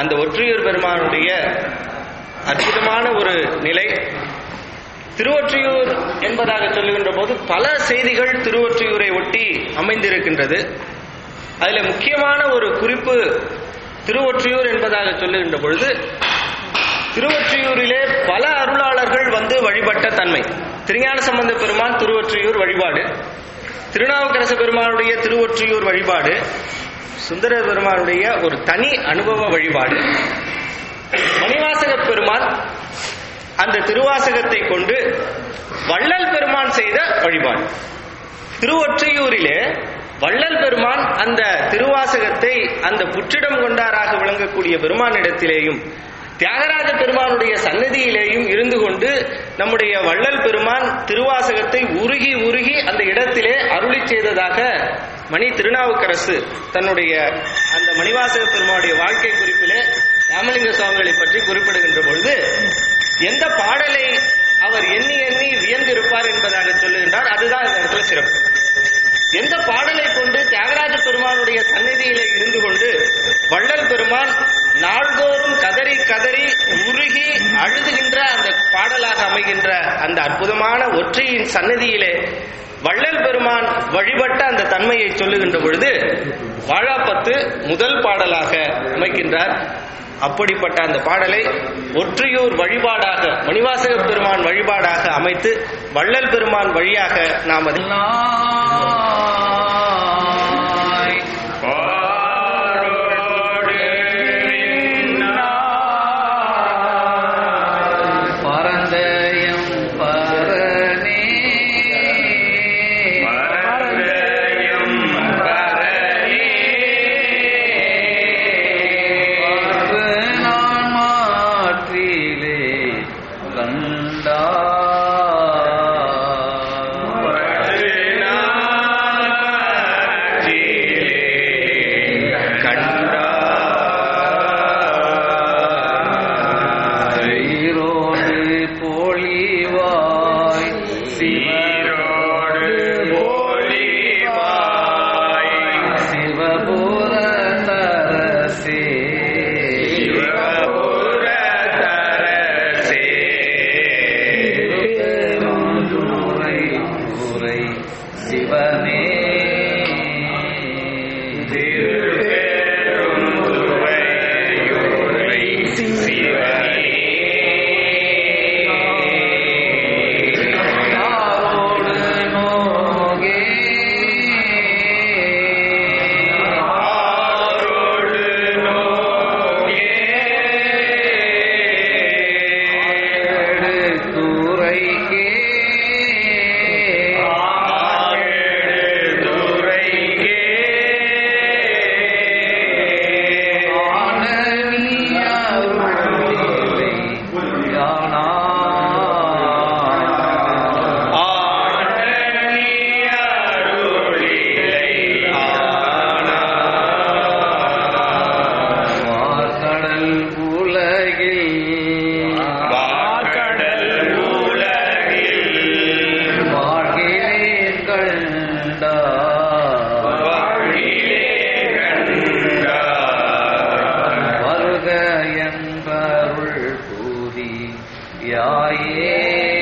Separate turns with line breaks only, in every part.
அந்த ஒற்றியூர் பெருமானுடைய அற்புதமான ஒரு நிலை திருவொற்றியூர் என்பதாக சொல்லுகின்ற போது பல செய்திகள் திருவொற்றியூரை ஒட்டி அமைந்திருக்கின்றது அதுல முக்கியமான ஒரு குறிப்பு திருவொற்றியூர் என்பதாக சொல்லுகின்ற பொழுது திருவொற்றியூரிலே பல அருளாளர்கள் வந்து வழிபட்ட தன்மை திருஞான சம்பந்த பெருமான் திருவொற்றியூர் வழிபாடு திருநாவுக்கரசு பெருமானுடைய திருவொற்றியூர் வழிபாடு சுந்தர பெருமானுடைய ஒரு தனி அனுபவ வழிபாடு மணிவாசக பெருமான் அந்த திருவாசகத்தை கொண்டு வள்ளல் பெருமான் செய்த வழிபாடு திருவொற்றியூரிலே வள்ளல் பெருமான் அந்த திருவாசகத்தை அந்த புற்றிடம் கொண்டாராக விளங்கக்கூடிய பெருமானிடத்திலேயும் தியாகராஜ பெருமானுடைய சன்னதியிலேயும் இருந்து கொண்டு நம்முடைய வள்ளல் பெருமான் திருவாசகத்தை உருகி உருகி அந்த இடத்திலே அருளி செய்ததாக மணி திருநாவுக்கரசு தன்னுடைய அந்த மணிவாசக பெருமானுடைய வாழ்க்கை குறிப்பிலே ராமலிங்க சுவாமிகளை பற்றி குறிப்பிடுகின்ற பொழுது எந்த பாடலை அவர் எண்ணி எண்ணி வியந்திருப்பார் என்பதாக சொல்லுகின்றார் அதுதான் இந்த இடத்துல சிறப்பு எந்த பாடலை கொண்டு தியாகராஜ பெருமானுடைய சந்நிதியிலே இருந்து கொண்டு வள்ளல் பெருமான் நாள்தோறும் கதறி கதறி உருகி அழுதுகின்ற அந்த பாடலாக அமைகின்ற அந்த அற்புதமான ஒற்றையின் சன்னதியிலே வள்ளல் பெருமான் வழிபட்ட அந்த தன்மையை சொல்லுகின்ற பொழுது வாழாப்பத்து முதல் பாடலாக அமைக்கின்றார் அப்படிப்பட்ட அந்த பாடலை ஒற்றையூர் வழிபாடாக மணிவாசக பெருமான் வழிபாடாக அமைத்து வள்ளல் பெருமான் வழியாக நாம் அதை
பரந்தயம் பரணே பார்த்து நான் மாற்றிலே கண்டா சீரோடு போலிவாய் சிவரோடு சிவபுர தரசே துறை துறை சிவனே ஆரோடு நோகே துறைக்கே கடல் உலகில் வாழ்கிறேன் கண்டா வருக என்பருள் கூதி யாயே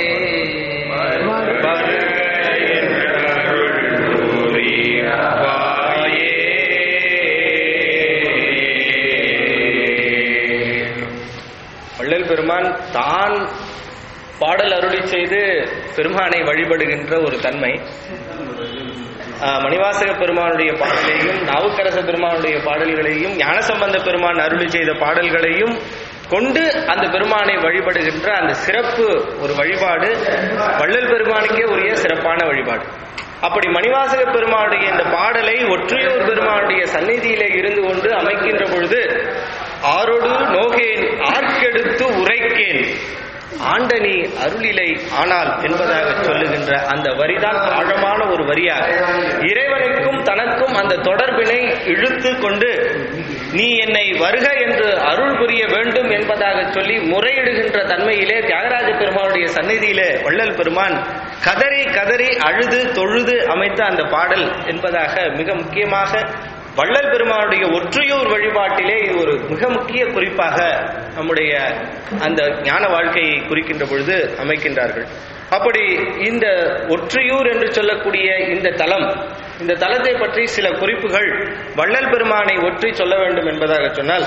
வள்ளல் பெருமான் தான் பாடல் அருளி செய்து பெருமானை வழிபடுகின்ற ஒரு தன்மை ஆஹ், மணிவாசக பெருமானுடைய பாடலையும் நாவுக்கரச பெருமானுடைய பாடல்களையும் ஞானசம்பந்த பெருமான் அருளி செய்த பாடல்களையும் கொண்டு அந்த பெருமானை வழிபடுகின்ற அந்த சிறப்பு ஒரு வழிபாடு வள்ளல் பெருமானுக்கே உரிய சிறப்பான வழிபாடு அப்படி மணிவாசக பெருமானுடைய இந்த பாடலை ஒற்றையூர் பெருமானுடைய சந்நிதியிலே இருந்து கொண்டு அமைக்கின்ற பொழுது ஆரொடு நோகேன் ஆர்க்கெடுத்து உரைக்கேன் ஆண்டனி அருளிலை ஆனால் என்பதாக சொல்லுகின்ற அந்த வரிதான் ஆழமான ஒரு வரியாக இறைவனுக்கும் தனக்கும் அந்த தொடர்பினை இழுத்து கொண்டு நீ என்னை வருக என்று அருள் புரிய வேண்டும் என்பதாக சொல்லி முறையிடுகின்ற தன்மையிலே தியாகராஜ பெருமானுடைய சந்நிதியிலே வள்ளல் பெருமான் கதறி கதறி அழுது தொழுது அமைத்த அந்த பாடல் என்பதாக மிக முக்கியமாக வள்ளல் பெருமானுடைய ஒற்றையூர் வழிபாட்டிலே இது ஒரு மிக முக்கிய குறிப்பாக நம்முடைய அந்த ஞான வாழ்க்கையை குறிக்கின்ற பொழுது அமைக்கின்றார்கள் அப்படி இந்த ஒற்றையூர் என்று சொல்லக்கூடிய இந்த தலம் இந்த தலத்தை பற்றி சில குறிப்புகள் வள்ளல் பெருமானை ஒற்றி சொல்ல வேண்டும் என்பதாக சொன்னால்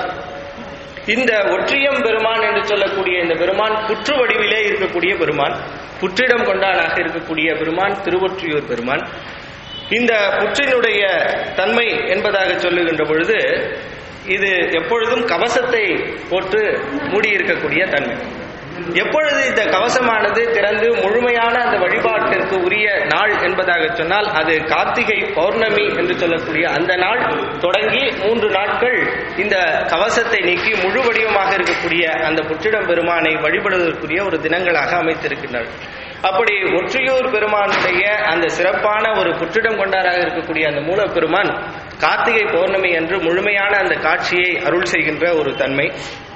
இந்த ஒற்றியம் பெருமான் என்று சொல்லக்கூடிய இந்த பெருமான் புற்று வடிவிலே இருக்கக்கூடிய பெருமான் புற்றிடம் கொண்டானாக இருக்கக்கூடிய பெருமான் திருவொற்றியூர் பெருமான் இந்த புற்றினுடைய தன்மை என்பதாக சொல்லுகின்ற பொழுது இது எப்பொழுதும் கவசத்தை போட்டு மூடியிருக்கக்கூடிய தன்மை எப்பொழுது இந்த கவசமானது திறந்து முழுமையான அந்த வழிபாட்டிற்கு உரிய நாள் என்பதாக சொன்னால் அது கார்த்திகை பௌர்ணமி என்று சொல்லக்கூடிய அந்த நாள் தொடங்கி மூன்று நாட்கள் இந்த கவசத்தை நீக்கி முழு வடிவமாக இருக்கக்கூடிய அந்த புற்றிடம் பெருமானை வழிபடுவதற்குரிய ஒரு தினங்களாக அமைத்திருக்கின்றார்கள் அப்படி ஒற்றியூர் பெருமானுடைய அந்த சிறப்பான ஒரு புற்றிடம் கொண்டாராக இருக்கக்கூடிய அந்த மூலப்பெருமான் கார்த்திகை பௌர்ணமி என்று முழுமையான அந்த காட்சியை அருள் செய்கின்ற ஒரு தன்மை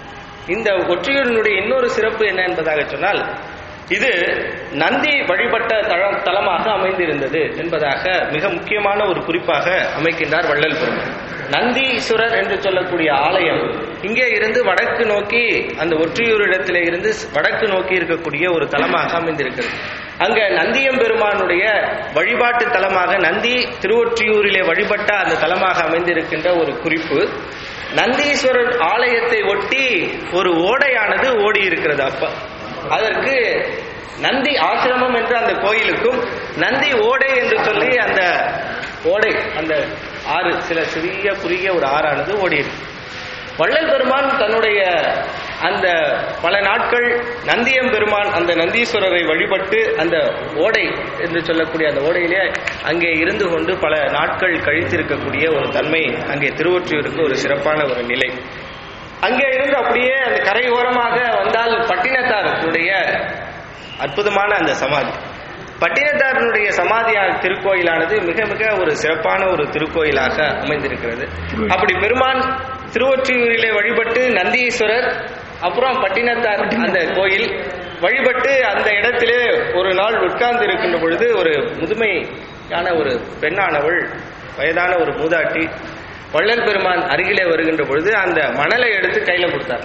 இந்த ஒற்றியூரினுடைய இன்னொரு சிறப்பு என்ன என்பதாக சொன்னால் இது நந்தி வழிபட்ட தளம் தலமாக அமைந்திருந்தது என்பதாக மிக முக்கியமான ஒரு குறிப்பாக அமைக்கின்றார் வள்ளல் பெருமான் நந்தீஸ்வரர் என்று சொல்லக்கூடிய ஆலயம் இங்கே இருந்து வடக்கு நோக்கி அந்த ஒற்றியூரிடத்திலே இருந்து வடக்கு நோக்கி இருக்கக்கூடிய ஒரு தலமாக அமைந்திருக்கிறது அங்க நந்தியம் பெருமானுடைய வழிபாட்டு தலமாக நந்தி திருவொற்றியூரிலே வழிபட்ட அந்த தலமாக அமைந்திருக்கின்ற ஒரு குறிப்பு நந்தீஸ்வரர் ஆலயத்தை ஒட்டி ஒரு ஓடையானது ஓடி இருக்கிறது அப்ப அதற்கு நந்தி ஆசிரமம் என்ற அந்த கோயிலுக்கும் நந்தி ஓடை என்று சொல்லி அந்த ஓடை அந்த ஆறு சில சிறிய குறுகிய ஒரு ஆறானது ஓடி இருக்கு வள்ளல் பெருமான் தன்னுடைய அந்த பல நாட்கள் நந்தியம் பெருமான் அந்த நந்தீஸ்வரரை வழிபட்டு அந்த ஓடை என்று சொல்லக்கூடிய அந்த ஓடையிலே அங்கே இருந்து கொண்டு பல நாட்கள் கழித்திருக்கக்கூடிய ஒரு தன்மை அங்கே திருவொற்றியூருக்கு ஒரு சிறப்பான ஒரு நிலை அங்கே இருந்து அப்படியே அந்த கரையோரமாக வந்தால் பட்டினத்தாருடைய அற்புதமான அந்த சமாதி பட்டினத்தாரனுடைய சமாதியான திருக்கோயிலானது மிக மிக ஒரு சிறப்பான ஒரு திருக்கோயிலாக அமைந்திருக்கிறது அப்படி பெருமான் திருவொற்றியூரிலே வழிபட்டு நந்தீஸ்வரர் அப்புறம் பட்டினத்தார் அந்த கோயில் வழிபட்டு அந்த இடத்திலே ஒரு நாள் உட்கார்ந்து இருக்கின்ற பொழுது ஒரு முதுமையான ஒரு பெண்ணானவள் வயதான ஒரு மூதாட்டி வள்ளல் பெருமான் அருகிலே வருகின்ற பொழுது அந்த மணலை எடுத்து கையில கொடுத்தார்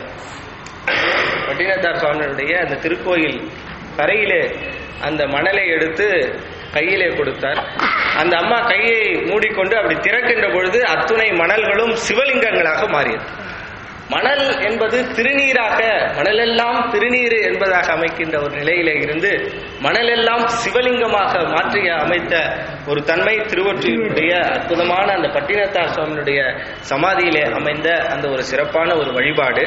பட்டினத்தார் சுவாமியுடைய அந்த திருக்கோயில் கரையிலே அந்த மணலை எடுத்து கையிலே கொடுத்தார் அந்த அம்மா கையை மூடிக்கொண்டு அப்படி திறக்கின்ற பொழுது அத்துணை மணல்களும் சிவலிங்கங்களாக மாறியது மணல் என்பது திருநீராக மணலெல்லாம் திருநீர் என்பதாக அமைக்கின்ற ஒரு நிலையிலே இருந்து மணலெல்லாம் சிவலிங்கமாக மாற்றி அமைத்த ஒரு தன்மை திருவொற்றியுடைய அற்புதமான அந்த பட்டினத்தார் சுவாமியுடைய சமாதியிலே அமைந்த அந்த ஒரு சிறப்பான ஒரு வழிபாடு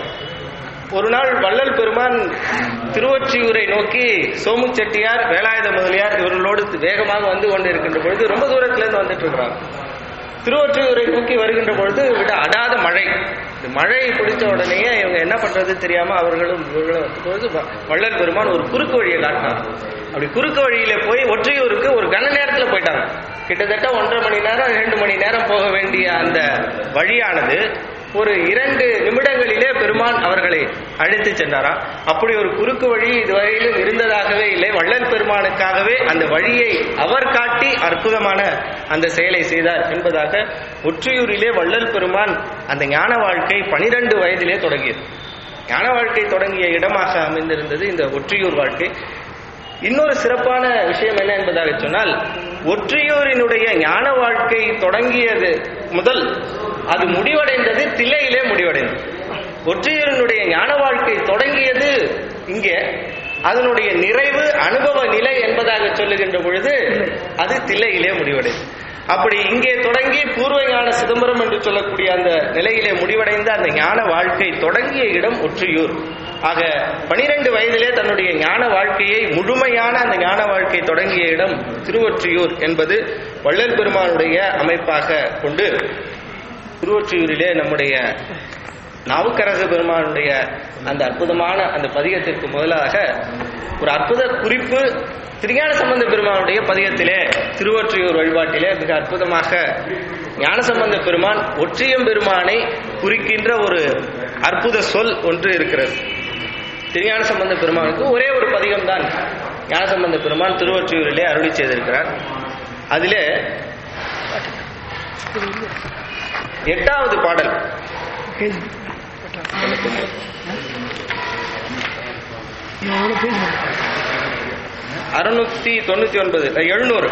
ஒரு நாள் வள்ளல் பெருமான் திருவொற்றியூரை நோக்கி சோமு செட்டியார் வேலாயுத முதலியார் இவர்களோடு வேகமாக வந்து கொண்டு இருக்கின்ற பொழுது ரொம்ப தூரத்துல இருந்து வந்துட்டு இருக்கிறாங்க திருவொற்றியூரை நோக்கி வருகின்ற பொழுது விட அடாத மழை இந்த மழை பிடிச்ச உடனேயே இவங்க என்ன பண்றது தெரியாம அவர்களும் இவர்களும் வந்த பொழுது வ- வள்ளல் பெருமான் ஒரு குறுக்கு வழியை காட்டினார் அப்படி குறுக்கு வழியில போய் ஒற்றையூருக்கு ஒரு கன நேரத்துல போயிட்டாங்க கிட்டத்தட்ட ஒன்றரை மணி நேரம் இரண்டு மணி நேரம் போக வேண்டிய அந்த வழியானது ஒரு இரண்டு நிமிடங்களிலே பெருமான் அவர்களை அழைத்து சென்றாராம் அப்படி ஒரு குறுக்கு வழி இதுவரையிலும் இருந்ததாகவே இல்லை வள்ளல் பெருமானுக்காகவே அந்த வழியை அவர் காட்டி அற்புதமான அந்த செயலை செய்தார் என்பதாக ஒற்றியூரிலே வள்ளல் பெருமான் அந்த ஞான வாழ்க்கை பனிரெண்டு வயதிலே தொடங்கியது ஞான வாழ்க்கை தொடங்கிய இடமாக அமைந்திருந்தது இந்த ஒற்றியூர் வாழ்க்கை இன்னொரு சிறப்பான விஷயம் என்ன என்பதாக சொன்னால் ஒற்றியூரினுடைய ஞான வாழ்க்கை தொடங்கியது முதல் அது முடிவடைந்தது தில்லையிலே முடிவடைந்தது ஒற்றியூரினுடைய ஞான வாழ்க்கை தொடங்கியது இங்கே அதனுடைய நிறைவு அனுபவ நிலை என்பதாக சொல்லுகின்ற பொழுது அது தில்லையிலே முடிவடைந்தது அப்படி இங்கே தொடங்கி பூர்வ ஞான சிதம்பரம் என்று சொல்லக்கூடிய அந்த நிலையிலே முடிவடைந்த அந்த ஞான வாழ்க்கை தொடங்கிய இடம் ஒற்றியூர் ஆக பனிரெண்டு வயதிலே தன்னுடைய ஞான வாழ்க்கையை முழுமையான அந்த ஞான வாழ்க்கை தொடங்கிய இடம் திருவொற்றியூர் என்பது வள்ளல் பெருமானுடைய அமைப்பாக கொண்டு திருவொற்றியூரிலே நம்முடைய நாவுக்கரச பெருமானுடைய அந்த அற்புதமான அந்த பதிகத்திற்கு முதலாக ஒரு அற்புத குறிப்பு திருஞான சம்பந்த பெருமானுடைய பதிகத்திலே திருவொற்றியூர் வழிபாட்டிலே மிக அற்புதமாக ஞானசம்பந்த பெருமான் ஒற்றியம் பெருமானை குறிக்கின்ற ஒரு அற்புத சொல் ஒன்று இருக்கிறது திருஞான சம்பந்த பெருமானுக்கு ஒரே ஒரு பதிகம் தான் ஞானசம்பந்த பெருமான் திருவொற்றியூரிலே அருளி செய்திருக்கிறார் அதிலே எட்டாவது பாடல் அறுநூத்தி தொண்ணூத்தி ஒன்பது எழுநூறு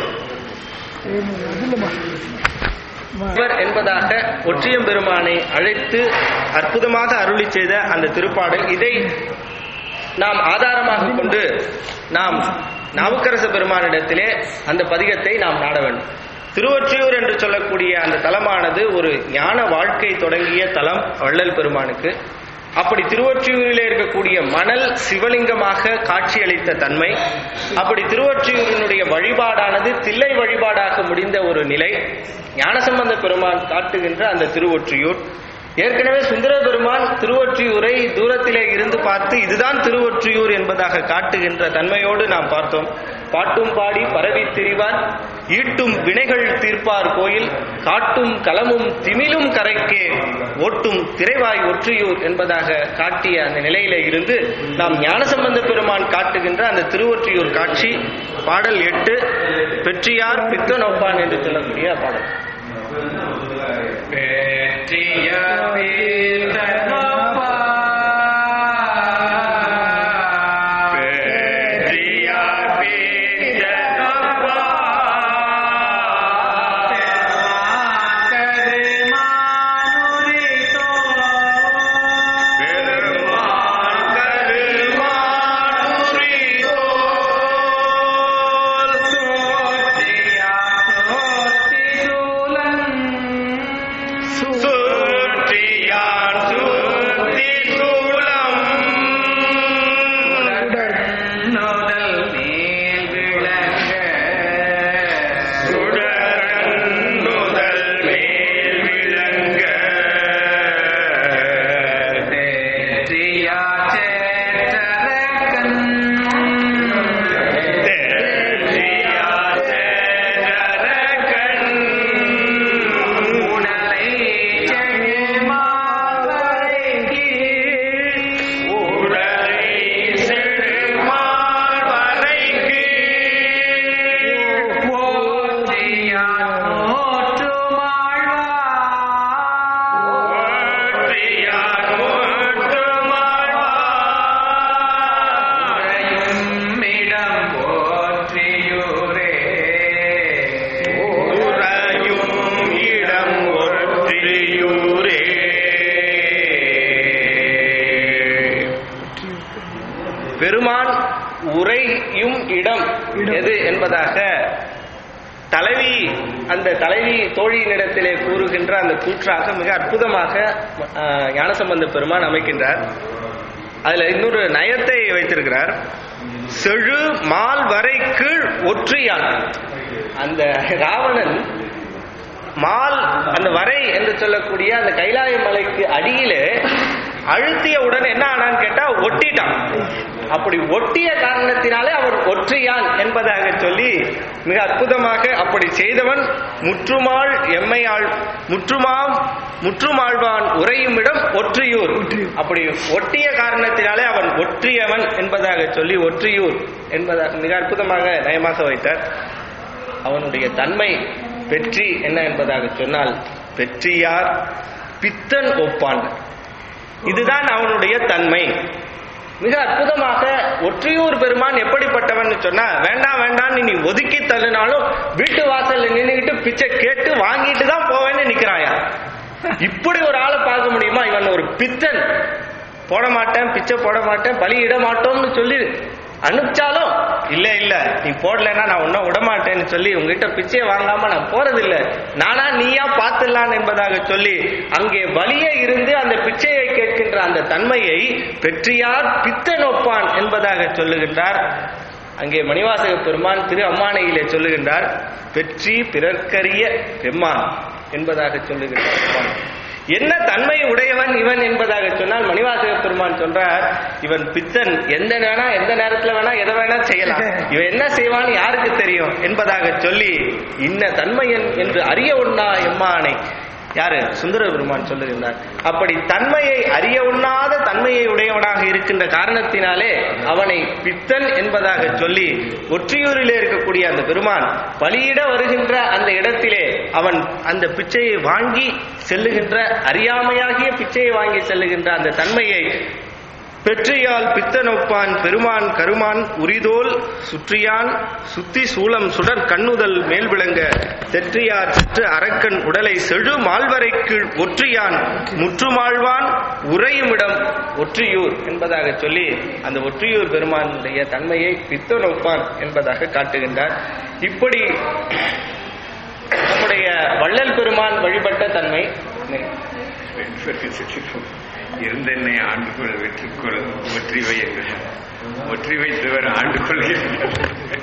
இவர் என்பதாக ஒற்றியம் பெருமானை அழைத்து அற்புதமாக அருளி செய்த அந்த திருப்பாடல் இதை நாம் ஆதாரமாக கொண்டு நாம் நாவுக்கரச பெருமானிடத்திலே அந்த பதிகத்தை நாம் நாட வேண்டும் திருவொற்றியூர் என்று சொல்லக்கூடிய அந்த தலமானது ஒரு ஞான வாழ்க்கை தொடங்கிய தலம் வள்ளல் பெருமானுக்கு அப்படி திருவொற்றியூரிலே இருக்கக்கூடிய மணல் சிவலிங்கமாக காட்சியளித்த தன்மை அப்படி திருவொற்றியூரினுடைய வழிபாடானது தில்லை வழிபாடாக முடிந்த ஒரு நிலை ஞானசம்பந்த பெருமான் காட்டுகின்ற அந்த திருவொற்றியூர் ஏற்கனவே சுந்தர பெருமான் திருவொற்றியூரை தூரத்திலே இருந்து பார்த்து இதுதான் திருவொற்றியூர் என்பதாக காட்டுகின்ற தன்மையோடு நாம் பார்த்தோம் பாட்டும் பாடி பரவி திரிவார் ஈட்டும் வினைகள் தீர்ப்பார் கோயில் காட்டும் களமும் திமிலும் கரைக்கே ஓட்டும் திரைவாய் ஒற்றியூர் என்பதாக காட்டிய அந்த நிலையில இருந்து நாம் ஞானசம்பந்த பெருமான் காட்டுகின்ற அந்த திருவொற்றியூர் காட்சி பாடல் எட்டு பெற்றியார் பித்த நோப்பான் என்று சொல்லக்கூடிய பாடல் சுற்றியான் சுத்தி சூலம்
நுதல் மேல் விளங்க
சுடரன்னுதல் மேல் விளங்க
தேற்றியா சேற்றரக்கன்
தேற்றியா சேரகன்
உடலை செழுமாவரைக்கு
உடலை செழுமால் வரைக்கு
போற்றியா நோற்றுமாழ்வா
போற்றியார் முற்றுமாழ்வார்
இடம் போற்றியூரே
உறையும் இடம் ஒற்றியூரே பெருமான் உரையும் இடம் எது என்பதாக தலைவி அந்த தலைவி தோழியினிடத்திலே கூறுகின்ற அந்த கூற்றாக மிக அற்புதமாக அஹ், ஞானசம்பந்த பெருமான் அமைக்கின்றார் அதுல இன்னொரு நயத்தை வைத்திருக்கிறார் செழு மால் வரை கீழ் ஒற்றியான் அந்த ராவணன் மால் அந்த வரை என்று சொல்லக்கூடிய அந்த கைலாய மலைக்கு அடியிலே அழுத்திய உடனே என்ன ஆனான்னு கேட்டா ஒட்டிட்டான் அப்படி ஒட்டிய காரணத்தினாலே அவர் ஒற்றியான் என்பதாக சொல்லி மிக அற்புதமாக அப்படி செய்தவன் முற்றுமாள் எம்மையாள் முற்றுமாம் முற்றுமாழ்வான் உறையும் இடம் ஒற்றியூர் அப்படி ஒட்டிய காரணத்தினாலே அவன் ஒற்றியவன் என்பதாக சொல்லி ஒற்றியூர் என்பதாக மிக அற்புதமாக நயமாக வைத்தார் அவனுடைய தன்மை வெற்றி என்ன என்பதாக சொன்னால் வெற்றியார் பித்தன் ஒப்பான் இதுதான் அவனுடைய தன்மை மிக அற்புதமாக ஒற்றியூர் பெருமான் எப்படிப்பட்டவன் சொன்னா வேண்டாம் வேண்டாம் நீ ஒதுக்கி தள்ளினாலும் வீட்டு வாசல்ல நின்னுகிட்டு பிச்சை கேட்டு வாங்கிட்டு தான் போவேன்னு நிக்கிறாயா இப்படி ஒரு ஆளை பார்க்க முடியுமா இவன் ஒரு பித்தன் போட மாட்டேன் பிச்சை போட மாட்டேன் பலியிட மாட்டோம்னு சொல்லி அனுப்பிச்சாலும் இல்ல இல்ல நீ போடலைன்னா நான் ஒன்னும் விட மாட்டேன்னு சொல்லி உங்ககிட்ட பிச்சையை வாங்காம நான் போறதில்ல நானா நீயா பார்த்துடலான் என்பதாக சொல்லி அங்கே வலியே இருந்து அந்த பிச்சையை கேட்கின்ற அந்த தன்மையை பெற்றியார் பித்த நோப்பான் என்பதாக சொல்லுகின்றார் அங்கே மணிவாசக பெருமான் திரு அம்மானையிலே சொல்லுகின்றார் வெற்றி பிறர்க்கரிய பெம்மான் என்பதாக சொல்லுகின்றார் பெருமான். என்ன தன்மை உடையவன் இவன் என்பதாக சொன்னால் மணிவாசக பெருமான் சொல்றார் இவன் பித்தன் எந்த வேணா எந்த நேரத்துல வேணா எதை வேணா செய்யலாம் இவன் என்ன செய்வான்னு யாருக்கு தெரியும் என்பதாக சொல்லி இன்ன தன்மையன் என்று அறிய உண்டா எம்மானை யாரு சுந்தர பெருமான் சொல்லுகின்றார் அப்படி தன்மையை அறிய உண்ணாத தன்மையை உடையவனாக இருக்கின்ற காரணத்தினாலே அவனை பித்தன் என்பதாக சொல்லி ஒற்றியூரிலே இருக்கக்கூடிய அந்த பெருமான் பலியிட வருகின்ற அந்த இடத்திலே அவன் அந்த பிச்சையை வாங்கி செல்லுகின்ற அறியாமையாகிய பிச்சையை வாங்கி செல்லுகின்ற அந்த தன்மையை பெற்றியால் பித்தனொப்பான் பெருமான் கருமான் உரிதோல் சுற்றியான் சுத்தி சூலம் சுடர் கண்ணுதல் மேல் விளங்க தெற்றியார் செற்று அரக்கன் உடலை செழு மால்வரைக்கு ஒற்றியான் முற்றுமாழ்வான் உறையுமிடம் ஒற்றியூர் என்பதாக சொல்லி அந்த ஒற்றியூர் பெருமானுடைய தன்மையை பித்தனொப்பான் என்பதாக காட்டுகின்றார் இப்படி நம்முடைய வள்ளல் பெருமான் வழிபட்ட தன்மை
இருந்தென்னை ஆண்டு கொள் வெற்றிக்கொள் ஒற்றிவை என்று ஒற்றி வைத்தவர் ஆண்டு கொள்கிறார்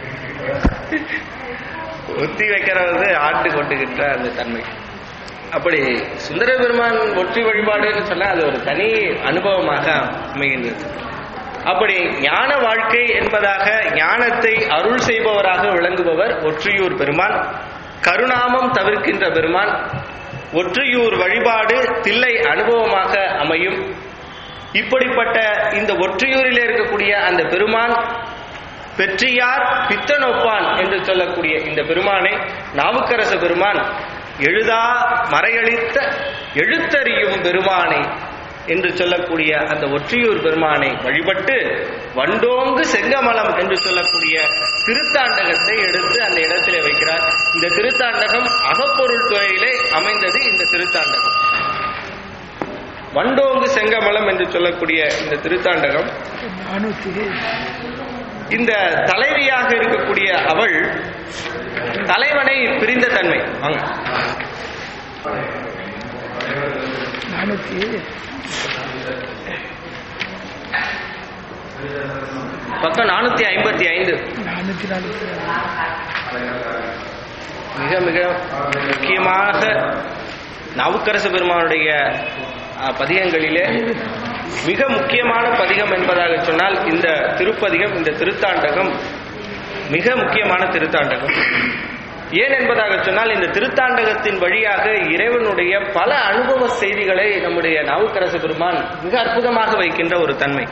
ஒத்தி வைக்கிறது ஆண்டு கொண்டுகின்ற அந்த தன்மை அப்படி சுந்தர பெருமான் ஒற்றி வழிபாடுன்னு சொன்னா அது ஒரு தனி அனுபவமாக அமைகின்றது அப்படி ஞான வாழ்க்கை என்பதாக ஞானத்தை அருள் செய்பவராக விளங்குபவர் ஒற்றியூர் பெருமான் கருணாமம் தவிர்க்கின்ற பெருமான் ஒற்றியூர் வழிபாடு தில்லை அனுபவமாக அமையும் இப்படிப்பட்ட இந்த ஒற்றியூரில் இருக்கக்கூடிய அந்த பெருமான் பெற்றியார் பித்தனொப்பான் என்று சொல்லக்கூடிய இந்த பெருமானை நாவுக்கரச பெருமான் எழுதா மறையளித்த எழுத்தறியும் பெருமானை என்று சொல்லக்கூடிய அந்த ஒற்றியூர் பெருமானை வழிபட்டு வண்டோங்கு செங்கமலம் என்று சொல்லக்கூடிய திருத்தாண்டகத்தை எடுத்து அந்த இடத்திலே வைக்கிறார் இந்த திருத்தாண்டகம் அகப்பொருள் துறையிலே அமைந்தது இந்த திருத்தாண்டகம் வண்டோங்கு செங்கமலம் என்று சொல்லக்கூடிய இந்த திருத்தாண்டகம் இந்த தலைவியாக இருக்கக்கூடிய அவள் தலைவனை பிரிந்த தன்மை வாங்க பக்கம் நானூத்தி ஐம்பத்தி ஐந்து மிக மிக முக்கியமாக நாவுக்கரசு பெருமானுடைய அஹ், பதிகங்களிலே மிக முக்கியமான பதிகம் என்பதாக சொன்னால் இந்த திருப்பதிகம் இந்த திருத்தாண்டகம் மிக முக்கியமான திருத்தாண்டகம் ஏன் என்பதாக சொன்னால் இந்த திருத்தாண்டகத்தின் வழியாக இறைவனுடைய பல அனுபவ செய்திகளை நம்முடைய நாவுக்கரசு பெருமான் மிக அற்புதமாக வைக்கின்ற ஒரு தன்மை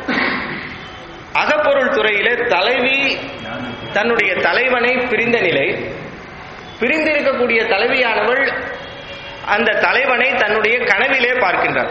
அகப்பொருள் துறையிலே தலைவி தன்னுடைய தலைவனை பிரிந்த நிலை பிரிந்திருக்கக்கூடிய தலைவியானவள் அந்த தலைவனை தன்னுடைய கனவிலே பார்க்கின்றார்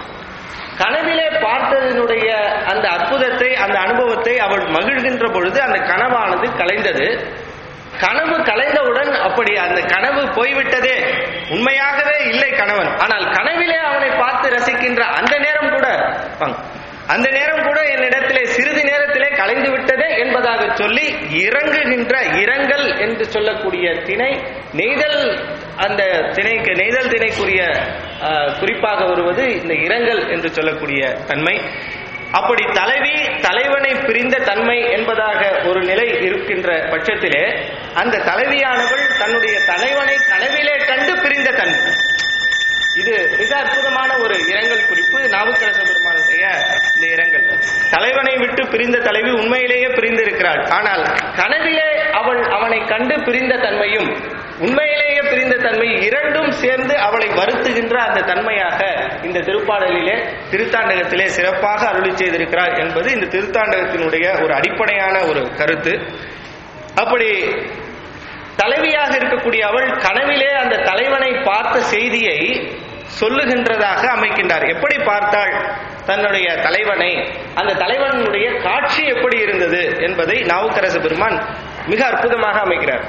கனவிலே பார்த்ததனுடைய அந்த அற்புதத்தை அந்த அனுபவத்தை அவள் மகிழ்கின்ற பொழுது அந்த கனவானது கலைந்தது கனவு கலைந்தவுடன் அப்படி அந்த கனவு போய்விட்டதே உண்மையாகவே இல்லை கணவன் ஆனால் கனவிலே அவனை பார்த்து ரசிக்கின்ற அந்த நேரம் கூட வாங்க. அந்த நேரம் கூட என்னிடத்திலே சிறிது நேரத்திலே கலைந்து விட்டதே என்பதாக சொல்லி இறங்குகின்ற இரங்கல் என்று சொல்லக்கூடிய திணை நெய்தல் அந்த திணைக்கு நெய்தல் திணைக்குரிய ஆஹ், குறிப்பாக வருவது இந்த இரங்கல் என்று சொல்லக்கூடிய தன்மை அப்படி தலைவி தலைவனை பிரிந்த தன்மை என்பதாக ஒரு நிலை இருக்கின்ற பட்சத்திலே அந்த தலைவியானவள் தன்னுடைய தலைவனை கனவிலே கண்டு பிரிந்த தன்மை இது மிக அற்புதமான ஒரு இரங்கல் குறிப்பு நாவுக்கரச பெருமானுடைய இந்த இரங்கல் தலைவனை விட்டு பிரிந்த தலைவி உண்மையிலேயே பிரிந்திருக்கிறாள் ஆனால் கனவிலே அவள் அவனை கண்டு பிரிந்த தன்மையும் உண்மையிலேயே பிரிந்த தன்மை இரண்டும் சேர்ந்து அவளை வருத்துகின்ற அந்த தன்மையாக இந்த திருப்பாடலிலே திருத்தாண்டகத்திலே சிறப்பாக அருளி செய்திருக்கிறார் என்பது இந்த திருத்தாண்டகத்தினுடைய ஒரு அடிப்படையான ஒரு கருத்து அப்படி தலைவியாக இருக்கக்கூடிய அவள் கனவிலே அந்த தலைவனை பார்த்த செய்தியை சொல்லுகின்றதாக அமைக்கின்றார் எப்படி பார்த்தாள் தன்னுடைய தலைவனை அந்த தலைவனுடைய காட்சி எப்படி இருந்தது என்பதை நாவுக்கரசு பெருமான் மிக அற்புதமாக அமைக்கிறார்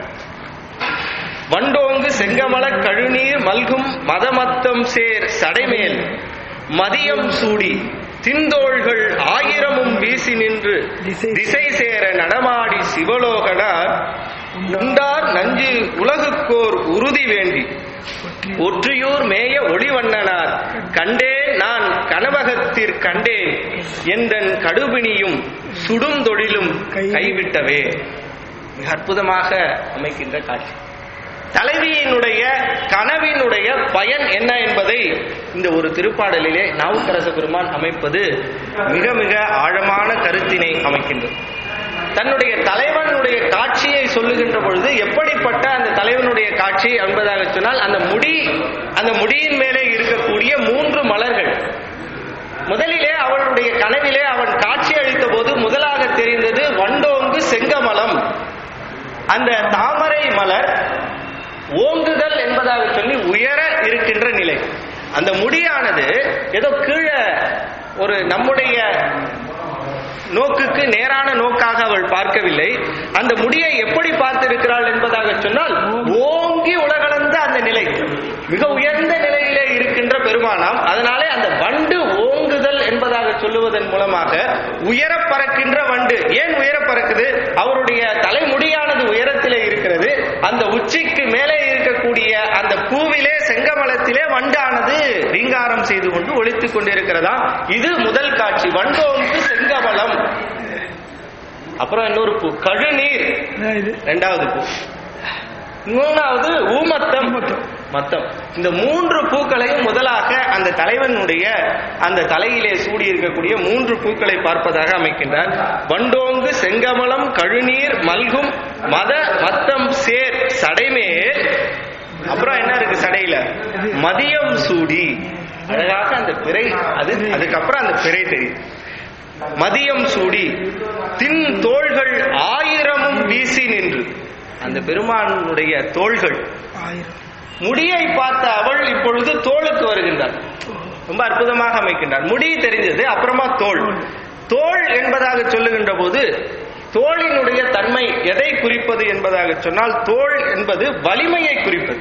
வண்டோங்கு செங்கமல கழுநீர் மல்கும் மதமத்தம் சேர் சடைமேல் மதியம் சூடி திந்தோள்கள் ஆயிரமும் வீசி நின்று திசை சேர நடமாடி சிவலோகனார் உண்டார் நஞ்சு உலகுக்கோர் உறுதி வேண்டி ஒற்றியூர் மேய ஒளிவண்ணனார் கண்டேன் நான் கனவகத்திற் கண்டேன் எந்தன் கடுபிணியும் சுடும் தொழிலும் கைவிட்டவே மிக அற்புதமாக அமைக்கின்ற காட்சி தலைவியினுடைய கனவினுடைய பயன் என்ன என்பதை இந்த ஒரு திருப்பாடலிலே நாவுக்கரச பெருமான் அமைப்பது மிக மிக ஆழமான கருத்தினை அமைக்கின்றது தன்னுடைய தலைவனுடைய காட்சியை சொல்லுகின்ற பொழுது எப்படிப்பட்ட அந்த தலைவனுடைய காட்சி என்பதாக சொன்னால் அந்த முடி அந்த முடியின் மேலே இருக்கக்கூடிய மூன்று மலர்கள் முதலிலே அவளுடைய கனவிலே அவன் காட்சி அளித்த போது முதலாக தெரிந்தது வண்டோங்கு செங்கமலம் அந்த தாமரை மலர் ஓங்குதல் என்பதாக சொல்லி உயர இருக்கின்ற நிலை அந்த முடியானது ஏதோ கீழே ஒரு நம்முடைய நோக்குக்கு நேரான நோக்காக அவள் பார்க்கவில்லை அந்த முடியை எப்படி பார்த்திருக்கிறாள் என்பதாக சொன்னால் ஓங்கி உலகளந்த அந்த நிலை மிக உயர்ந்த நிலையிலே இருக்கின்ற பெருமானாம் அதனாலே அந்த வண்டு ஓங்குதல் என்பதாக சொல்லுவதன் மூலமாக உயர பறக்கின்ற வண்டு ஏன் உயர பறக்குது அவருடைய தலைமுடியானது உயரத்திலே இருக்கிறது அந்த உச்சிக்கு மேலே இருக்கக்கூடிய அந்த பூவிலே செங்கமலத்திலே வண்டானது ரீங்காரம் செய்து கொண்டு ஒழித்துக் கொண்டிருக்கிறதா இது முதல் காட்சி வண்டோங்கு செங்கமலம் அப்புறம் இன்னொரு பூ கழுநீர் ரெண்டாவது பூ மூணாவது ஊமத்தம் மத்தம் இந்த மூன்று பூக்களையும் முதலாக அந்த தலைவனுடைய அந்த தலையிலே சூடி இருக்கக்கூடிய மூன்று பூக்களை பார்ப்பதாக அமைக்கின்றார் வண்டோங்கு செங்கமலம் கழுநீர் மல்கும் மத மத்தம் சேர் சடைமேல் அப்புறம் என்ன இருக்கு சடையில மதியம் சூடி அழகாக அந்த பிறை அது அதுக்கப்புறம் அந்த பிறை தெரியும் மதியம் சூடி தின் தோள்கள் ஆயிரமும் வீசி நின்று அந்த பெருமானுடைய தோள்கள் முடியை பார்த்த அவள் இப்பொழுது தோளுக்கு வருகின்றார் ரொம்ப அற்புதமாக அமைக்கின்றார் முடி தெரிஞ்சது அப்புறமா தோள் தோள் என்பதாக சொல்லுகின்ற போது தோளினுடைய தன்மை எதை குறிப்பது என்பதாக சொன்னால் தோள் என்பது வலிமையை குறிப்பது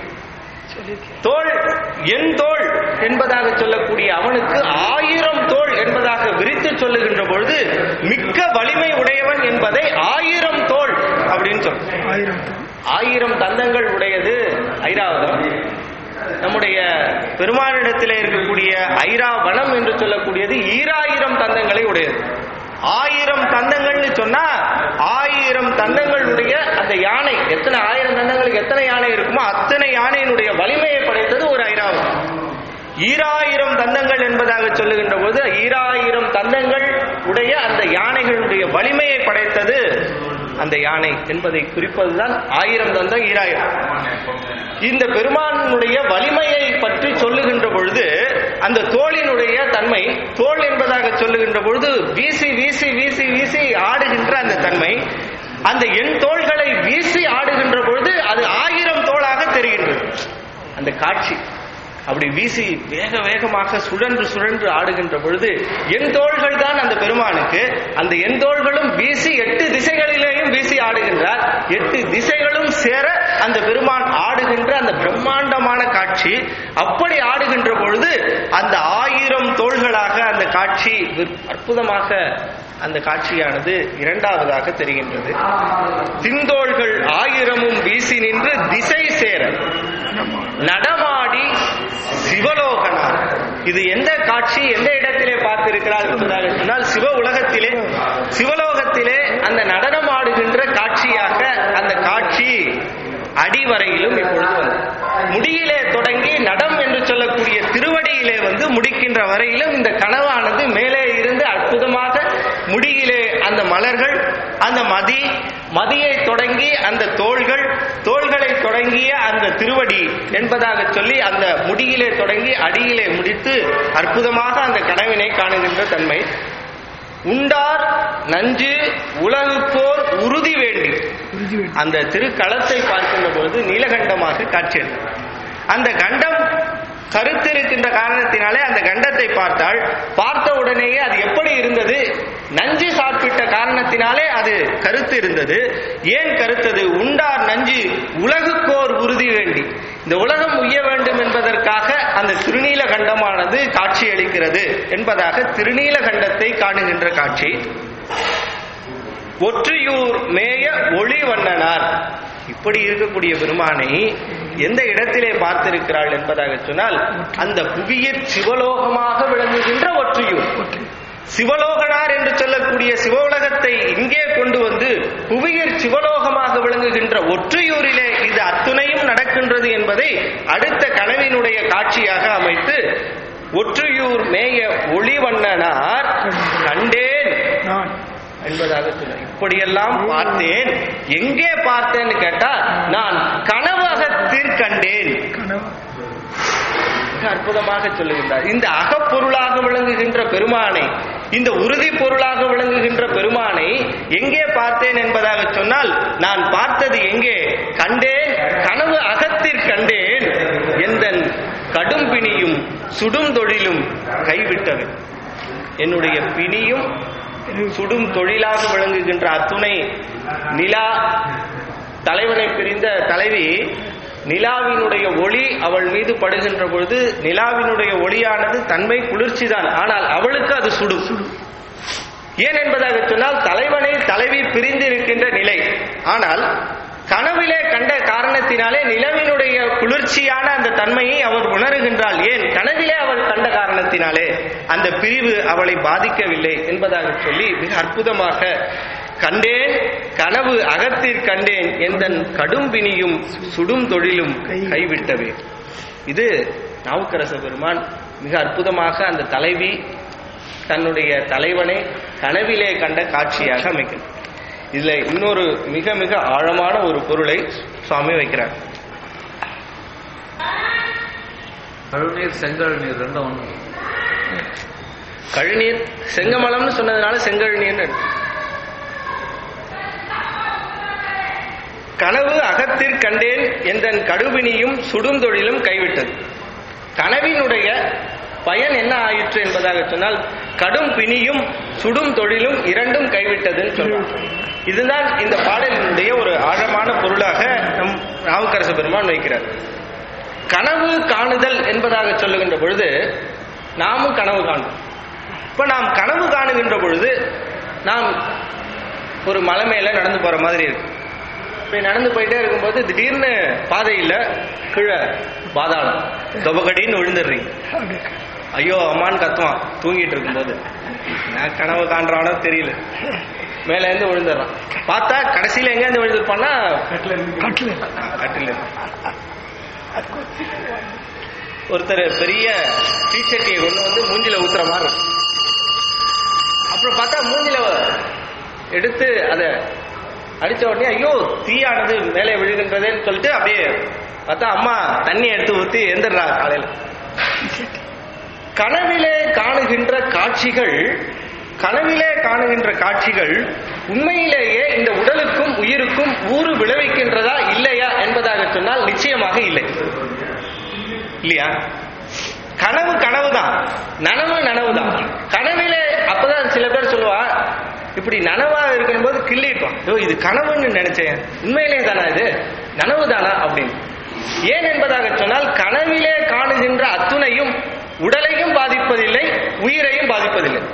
தோள் என் தோள் என்பதாக சொல்லக்கூடிய அவனுக்கு ஆயிரம் தோள் என்பதாக விரித்து சொல்லுகின்ற பொழுது மிக்க வலிமை உடையவன் என்பதை ஆயிரம் தோள் அப்படின்னு சொல்ற ஆயிரம் தந்தங்கள் உடையது ஐராவதம் நம்முடைய பெருமானிடத்திலே இருக்கக்கூடிய ஐராவனம் என்று சொல்லக்கூடியது ஈராயிரம் தந்தங்களை உடையது ஆயிரம் தந்தங்கள்னு சொன்னா ஆயிரம் தந்தங்களுடைய அந்த யானை எத்தனை ஆயிரம் தந்தங்களுக்கு எத்தனை யானை இருக்குமோ அத்தனை யானையினுடைய வலிமையை படைத்தது ஒரு ஐராவதம் ஈராயிரம் தந்தங்கள் என்பதாக சொல்லுகின்ற போது ஈராயிரம் தந்தங்கள் உடைய அந்த யானைகளுடைய வலிமையை படைத்தது அந்த யானை என்பதை குறிப்பதுதான் ஆயிரம் தந்தம் ஈராயிரம் இந்த பெருமானுடைய வலிமையை பற்றி சொல்லுகின்ற பொழுது அந்த தோளினுடைய தன்மை தோல் என்பதாக சொல்லுகின்ற பொழுது வீசி வீசி வீசி வீசி ஆடுகின்ற அந்த தன்மை அந்த எண் தோள்களை வீசி ஆடுகின்ற பொழுது அது ஆயிரம் தோளாக தெரிகின்றது அந்த காட்சி அப்படி வீசி வேக வேகமாக சுழன்று சுழன்று ஆடுகின்ற பொழுது என் தோள்கள் தான் அந்த பெருமானுக்கு அந்த என் தோள்களும் வீசி எட்டு திசைகளிலேயும் வீசி ஆடுகின்றார் எட்டு திசைகளும் சேர அந்த பெருமான் ஆடுகின்ற அந்த பிரம்மாண்டமான காட்சி அப்படி ஆடுகின்ற பொழுது அந்த ஆயிரம் தோள்களாக அந்த காட்சி விற்- அற்புதமாக அந்த காட்சியானது இரண்டாவதாக தெரிகின்றது திந்தோள்கள் ஆயிரமும் வீசி நின்று திசை சேர நடமாடி சிவலோகனார் இது எந்த காட்சி எந்த இடத்திலே பார்த்திருக்கிறார் என்பதாக சொன்னால் சிவ உலகத்திலே சிவலோகத்திலே அந்த நடனம் ஆடுகின்ற காட்சியாக அந்த காட்சி அடிவரையிலும் இப்பொழுது வந்து முடியிலே தொடங்கி நடம் என்று சொல்லக்கூடிய திருவடியிலே வந்து முடிக்கின்ற வரையிலும் இந்த கனவானது மேலே இருந்து அற்புதமாக முடியிலே அந்த மலர்கள் அந்த மதி மதியை தொடங்கி அந்த தோள்கள் தோள்களை தொடங்கிய அந்த திருவடி என்பதாக சொல்லி அந்த முடியிலே தொடங்கி அடியிலே முடித்து அற்புதமாக அந்த கனவினை காணுகின்ற தன்மை உண்டார் நஞ்சு உலகுக்கோர் உறுதி வேண்டி அந்த திருக்களத்தை பார்க்கின்ற பொழுது நீலகண்டமாக காட்சியளிக்கும் அந்த கண்டம் கருத்திருக்கின்ற காரணத்தினாலே அந்த கண்டத்தை பார்த்தால் பார்த்த உடனேயே அது எப்படி இருந்தது நஞ்சு சாப்பிட்ட காரணத்தினாலே அது கருத்து இருந்தது ஏன் கருத்தது உண்டார் நஞ்சு உலகுக்கோர் உறுதி வேண்டி இந்த உலகம் உய்ய வேண்டும் என்பதற்காக அந்த திருநீல கண்டமானது காட்சியளிக்கிறது என்பதாக திருநீல கண்டத்தை காணுகின்ற காட்சி ஒற்றியூர் மேய ஒளிவண்ணனார் இப்படி இருக்கக்கூடிய பெருமானை எந்த இடத்திலே பார்த்திருக்கிறாள் என்பதாக சொன்னால் அந்த புவியிற் சிவலோகமாக விளங்குகின்ற ஒற்றியூர் சிவலோகனார் என்று சொல்லக்கூடிய சிவலோகத்தை இங்கே கொண்டு வந்து புவியிற் சிவலோகமாக விளங்குகின்ற ஒற்றையூரிலே இது அத்துணையும் நடக்கின்றது என்பதை அடுத்த கனவினுடைய காட்சியாக அமைத்து ஒற்றையூர் மேய ஒளிவண்ணனார் கண்டேன் என்பதாக சொல்ல இப்படியெல்லாம் பார்த்தேன் எங்கே பார்த்தேன்னு கேட்டா நான் கனவகத்தில் கண்டேன் மிக அற்புதமாக சொல்லுகின்றார் இந்த அகப்பொருளாக விளங்குகின்ற பெருமானை இந்த உறுதி பொருளாக விளங்குகின்ற பெருமானை எங்கே பார்த்தேன் என்பதாக சொன்னால் நான் பார்த்தது எங்கே கண்டேன் கனவு அகத்தில் கண்டேன் எந்த கடும் பிணியும் சுடும் தொழிலும் கைவிட்டது என்னுடைய பிணியும் சுடும் தொழிலாக விளங்குகின்ற அத்துணை நிலா தலைவனை பிரிந்த தலைவி நிலாவினுடைய ஒளி அவள் மீது படுகின்ற பொழுது நிலாவினுடைய ஒளியானது தன்மை குளிர்ச்சிதான் ஆனால் அவளுக்கு அது சுடும் ஏன் என்பதாக சொன்னால் தலைவனை தலைவி பிரிந்து இருக்கின்ற நிலை ஆனால் கனவிலே கண்ட காரணத்தினாலே நிலவினுடைய குளிர்ச்சியான அந்த தன்மையை அவர் உணர்கின்றாள் ஏன் கனவிலே அவள் கண்ட காரணத்தினாலே அந்த பிரிவு அவளை பாதிக்கவில்லை என்பதாக சொல்லி மிக அற்புதமாக கண்டேன் கனவு அகத்திற் கண்டேன் எந்தன் கடும் பிணியும் சுடும் தொழிலும் கைவிட்டவே இது நாவுக்கரச பெருமான் மிக அற்புதமாக அந்த தலைவி தன்னுடைய தலைவனை கனவிலே கண்ட காட்சியாக அமைக்கிறது இதுல இன்னொரு மிக மிக ஆழமான ஒரு பொருளை சுவாமி வைக்கிறார்
கழுநீர் செங்கல் நீர் ரெண்டும் ஒன்று
கழுநீர் செங்கமலம்னு சொன்னதுனால செங்கழுநீர்னு எடுத்து. கனவு அகத்திற் கண்டேன் எந்தன் கடுவினியும் சுடுந்தொழிலும் கைவிட்டது கனவினுடைய பயன் என்ன ஆயிற்று என்பதாக சொன்னால் கடும் பிணியும் சுடும் தொழிலும் இரண்டும் கைவிட்டதுன்னு சொல்றோம் இதுதான் இந்த பாடலினுடைய ஒரு ஆழமான பொருளாக நம் நாவுக்கரசு பெருமான் வைக்கிறார் கனவு காணுதல் என்பதாக சொல்லுகின்ற பொழுது நாமும் கனவு காணும் இப்ப நாம் கனவு காணுகின்ற பொழுது நாம் ஒரு மலை மேல நடந்து போற மாதிரி இருக்கு இப்படி நடந்து போயிட்டே இருக்கும்போது திடீர்னு பாதையில கீழே பாதாளம் தொபகடின்னு விழுந்துடுறீங்க ஐயோ அம்மான்னு கத்துவான் தூங்கிட்டு இருக்கும்போது நான் கனவு காண்றானோ தெரியல மேல இருந்து விழுந்துடுறான் பார்த்தா கடைசியில எங்க இருந்து விழுந்திருப்பான்னா கட்டில ஒருத்தர் பெரிய டீச்சட்டியை கொண்டு வந்து மூஞ்சில ஊத்துற மாதிரி இருக்கும். அப்புறம் பார்த்தா மூஞ்சில எடுத்து அதை அடிச்ச உடனே ஐயோ தீயானது மேலே விழுகின்றதேன்னு சொல்லிட்டு அப்படியே பார்த்தா அம்மா தண்ணி எடுத்து ஊத்தி எந்திரா காலையில கனவிலே காணுகின்ற காட்சிகள் கனவிலே காணுகின்ற காட்சிகள் உண்மையிலேயே இந்த உடலுக்கும் உயிருக்கும் ஊறு விளைவிக்கின்றதா இல்லையா என்பதாக சொன்னால் நிச்சயமாக இல்லை இல்லையா கனவு கனவுதான் நனவு நனவுதான் கனவிலே அப்பதான் சில பேர் சொல்லுவா இப்படி நனவா இருக்கும்போது கிள்ளிட்டோம் ஐயோ இது கனவுன்னு நினைச்சேன் உண்மையிலே தானா இது நனவு தானா அப்படின்னு ஏன் என்பதாக சொன்னால் கனவிலே காணுகின்ற அத்துணையும் உடலையும் பாதிப்பதில்லை உயிரையும் பாதிப்பதில்லை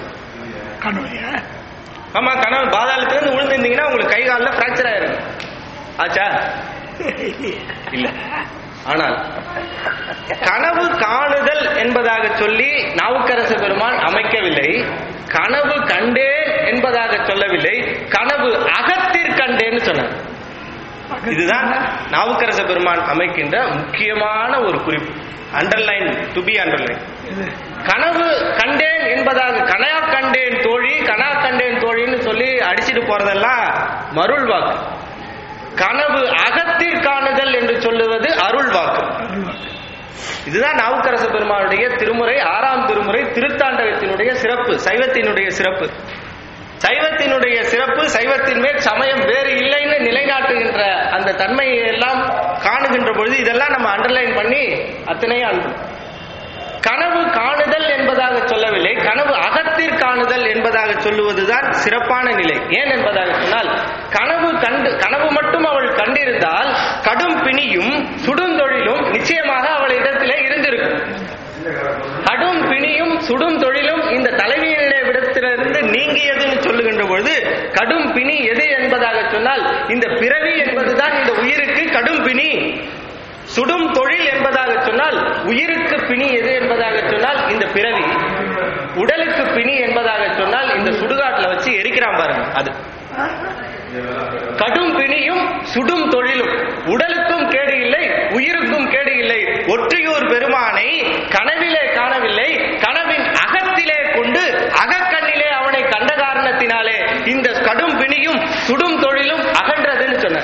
ஆமா கனவு பாதாளத்திலிருந்து விழுந்திருந்தீங்கன்னா உங்களுக்கு கை காலில் பிராக்சர் ஆயிரும் ஆச்சா இல்ல ஆனால் கனவு காணுதல் என்பதாக சொல்லி நாவுக்கரசு பெருமான் அமைக்கவில்லை கனவு கண்டேன் என்பதாக சொல்லவில்லை கனவு அகத்திற் கண்டேன்னு சொன்னார் இதுதான் நாவுக்கரச பெருமான் அமைக்கின்ற முக்கியமான ஒரு குறிப்பு அண்டர்லைன் டு பி அண்டர்லைன் கனவு கண்டேன் என்பதாக கனா கண்டேன் தோழி கனா கண்டேன் தோழின்னு சொல்லி அடிச்சிட்டு போறதெல்லாம் மருள் வாக்கு கனவு அகத்திற் காணுதல் என்று சொல்லுவது அருள் வாக்கு இதுதான் நாவுக்கரச பெருமானுடைய திருமுறை ஆறாம் திருமுறை திருத்தாண்டகத்தினுடைய சிறப்பு சைவத்தினுடைய சிறப்பு சைவத்தினுடைய சிறப்பு சைவத்தின் மேல் சமயம் வேறு இல்லைன்னு நிலைநாட்டுகின்ற அந்த தன்மையை எல்லாம் காணுகின்ற பொழுது இதெல்லாம் நம்ம அண்டர்லைன் பண்ணி அத்தனையும் அனுப்பும் கனவு காணுதல் என்பதாக சொல்லவில்லை கனவு அகத்திற் காணுதல் என்பதாக சொல்லுவதுதான் சிறப்பான நிலை ஏன் என்பதாக சொன்னால் கனவு கண்டு கனவு மட்டும் அவள் கண்டிருந்தால் கடும் பிணியும் சுடுந்தொழிலும் நிச்சயமாக அவள் இடத்திலே இருந்திருக்கும் கடும் பிணியும் சுடும் தொழிலும் இந்த தலைவியினுடைய விடத்திலிருந்து நீங்கியதுன்னு சொல்லுகின்ற பொழுது கடும் பிணி எது என்பதாக சொன்னால் இந்த பிறவி என்பதுதான் இந்த உயிருக்கு கடும் பிணி சுடும் தொழில் என்பதாக சொன்னால் உயிருக்கு பிணி எது என்பதாக சொன்னால் இந்த பிறவி உடலுக்கு பிணி என்பதாக சொன்னால் இந்த சுடுகாட்டுல வச்சு எரிக்கிறான் பாருங்க அது கடும் பிணியும் சுடும் தொழிலும் உடலுக்கும் கேடு இல்லை உயிருக்கும் கேடு இல்லை ஒற்றியூர் பெருமானை கனவிலே காணவில்லை கனவின் அகத்திலே கொண்டு அகக்கண்ணிலே அவனை கண்ட காரணத்தினாலே இந்த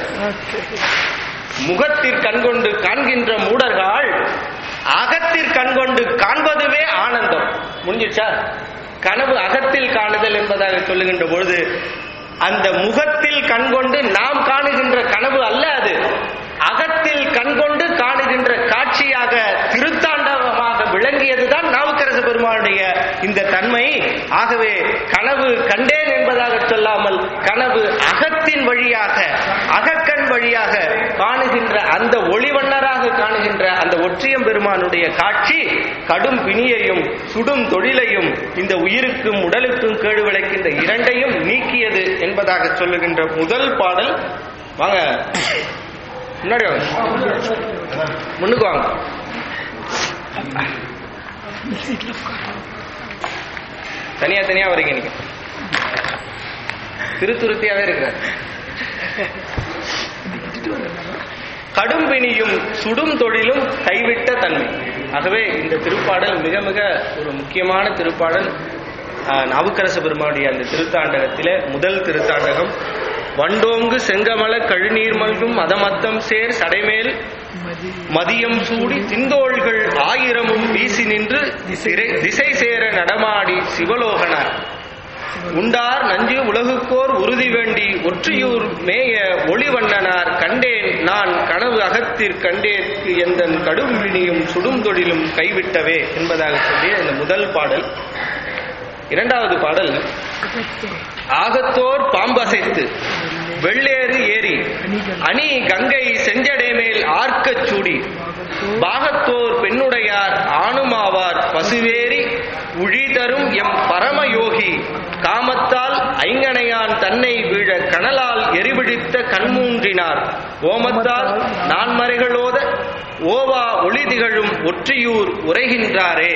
முகத்திற் கண்கொண்டு காண்கின்ற மூடர்கள் அகத்திற் கண்கொண்டு காண்பதுவே ஆனந்தம் முடிஞ்சிச்சா கனவு அகத்தில் காணுதல் என்பதாக சொல்லுகின்ற பொழுது அந்த முகத்தில் கண்கொண்டு நாம் காணுகின்ற கனவு அல்ல அது அகத்தில் கண்கொண்டு காணுகின்ற காட்சியாக திருத்தாண்டவமாக விளங்கியதுதான் நாவுக்கரசு பெருமானுடைய இந்த தன்மை ஆகவே கனவு கண்டேன் என்பதாக சொல்லாமல் கனவு அகத்தின் வழியாக அகக்கண் வழியாக காணுகின்ற அந்த ஒளிவண்ணராக காணுகின்ற அந்த ஒற்றியம் பெருமானுடைய காட்சி கடும் பிணியையும் சுடும் தொழிலையும் இந்த உயிருக்கும் உடலுக்கும் கேடு விளைக்கின்ற இரண்டையும் நீக்கியது என்பதாக சொல்லுகின்ற முதல் பாடல் வாங்க முன்னாடி வாங்க முன்னுக்கு வாங்க தனியா தனியா வரீங்க நீங்க திருத்துருத்தியாவே இருக்கிறார் கடும் பிணியும் சுடும் தொழிலும் கைவிட்ட தன்மை ஆகவே இந்த திருப்பாடல் மிக மிக ஒரு முக்கியமான திருப்பாடல் ஆஹ், நாவுக்கரசு பெருமானுடைய அந்த திருத்தாண்டகத்திலே முதல் திருத்தாண்டகம் வண்டோங்கு செங்கமல கழுநீர் மல்கும் மதமத்தம் சேர் சடைமேல் மதியம் சூடி திந்தோள்கள் ஆயிரமும் வீசி நின்று திரை- திசை சேர நடமாடி சிவலோகனார் உண்டார் நஞ்சு உலகுக்கோர் உறுதி வேண்டி ஒற்றியூர் மேய ஒளிவண்ணனார் கண்டேன் நான் கனவு அகத்திற் கண்டேற்கு எந்தன் கடும் வினியும் சுடும் தொழிலும் கைவிட்டவே என்பதாக சொல்லிய இந்த முதல் பாடல் இரண்டாவது பாடல் ஆகத்தோர் பாம்பசைத்து வெள்ளேறு ஏறி அணி கங்கை செஞ்சடை மேல் ஆர்க்கச் சூடி பாகத்தோர் பெண்ணுடையார் ஆணுமாவார் பசுவேரி உழி தரும் எம் பரமயோகி காமத்தால் ஐங்கணையான் தன்னை வீழ கனலால் எரிபிடித்த கண்மூன்றினார் ஓமத்தால் நான்மறைகளோத ஓவா ஒளி திகழும் ஒற்றியூர் உரைகின்றாரே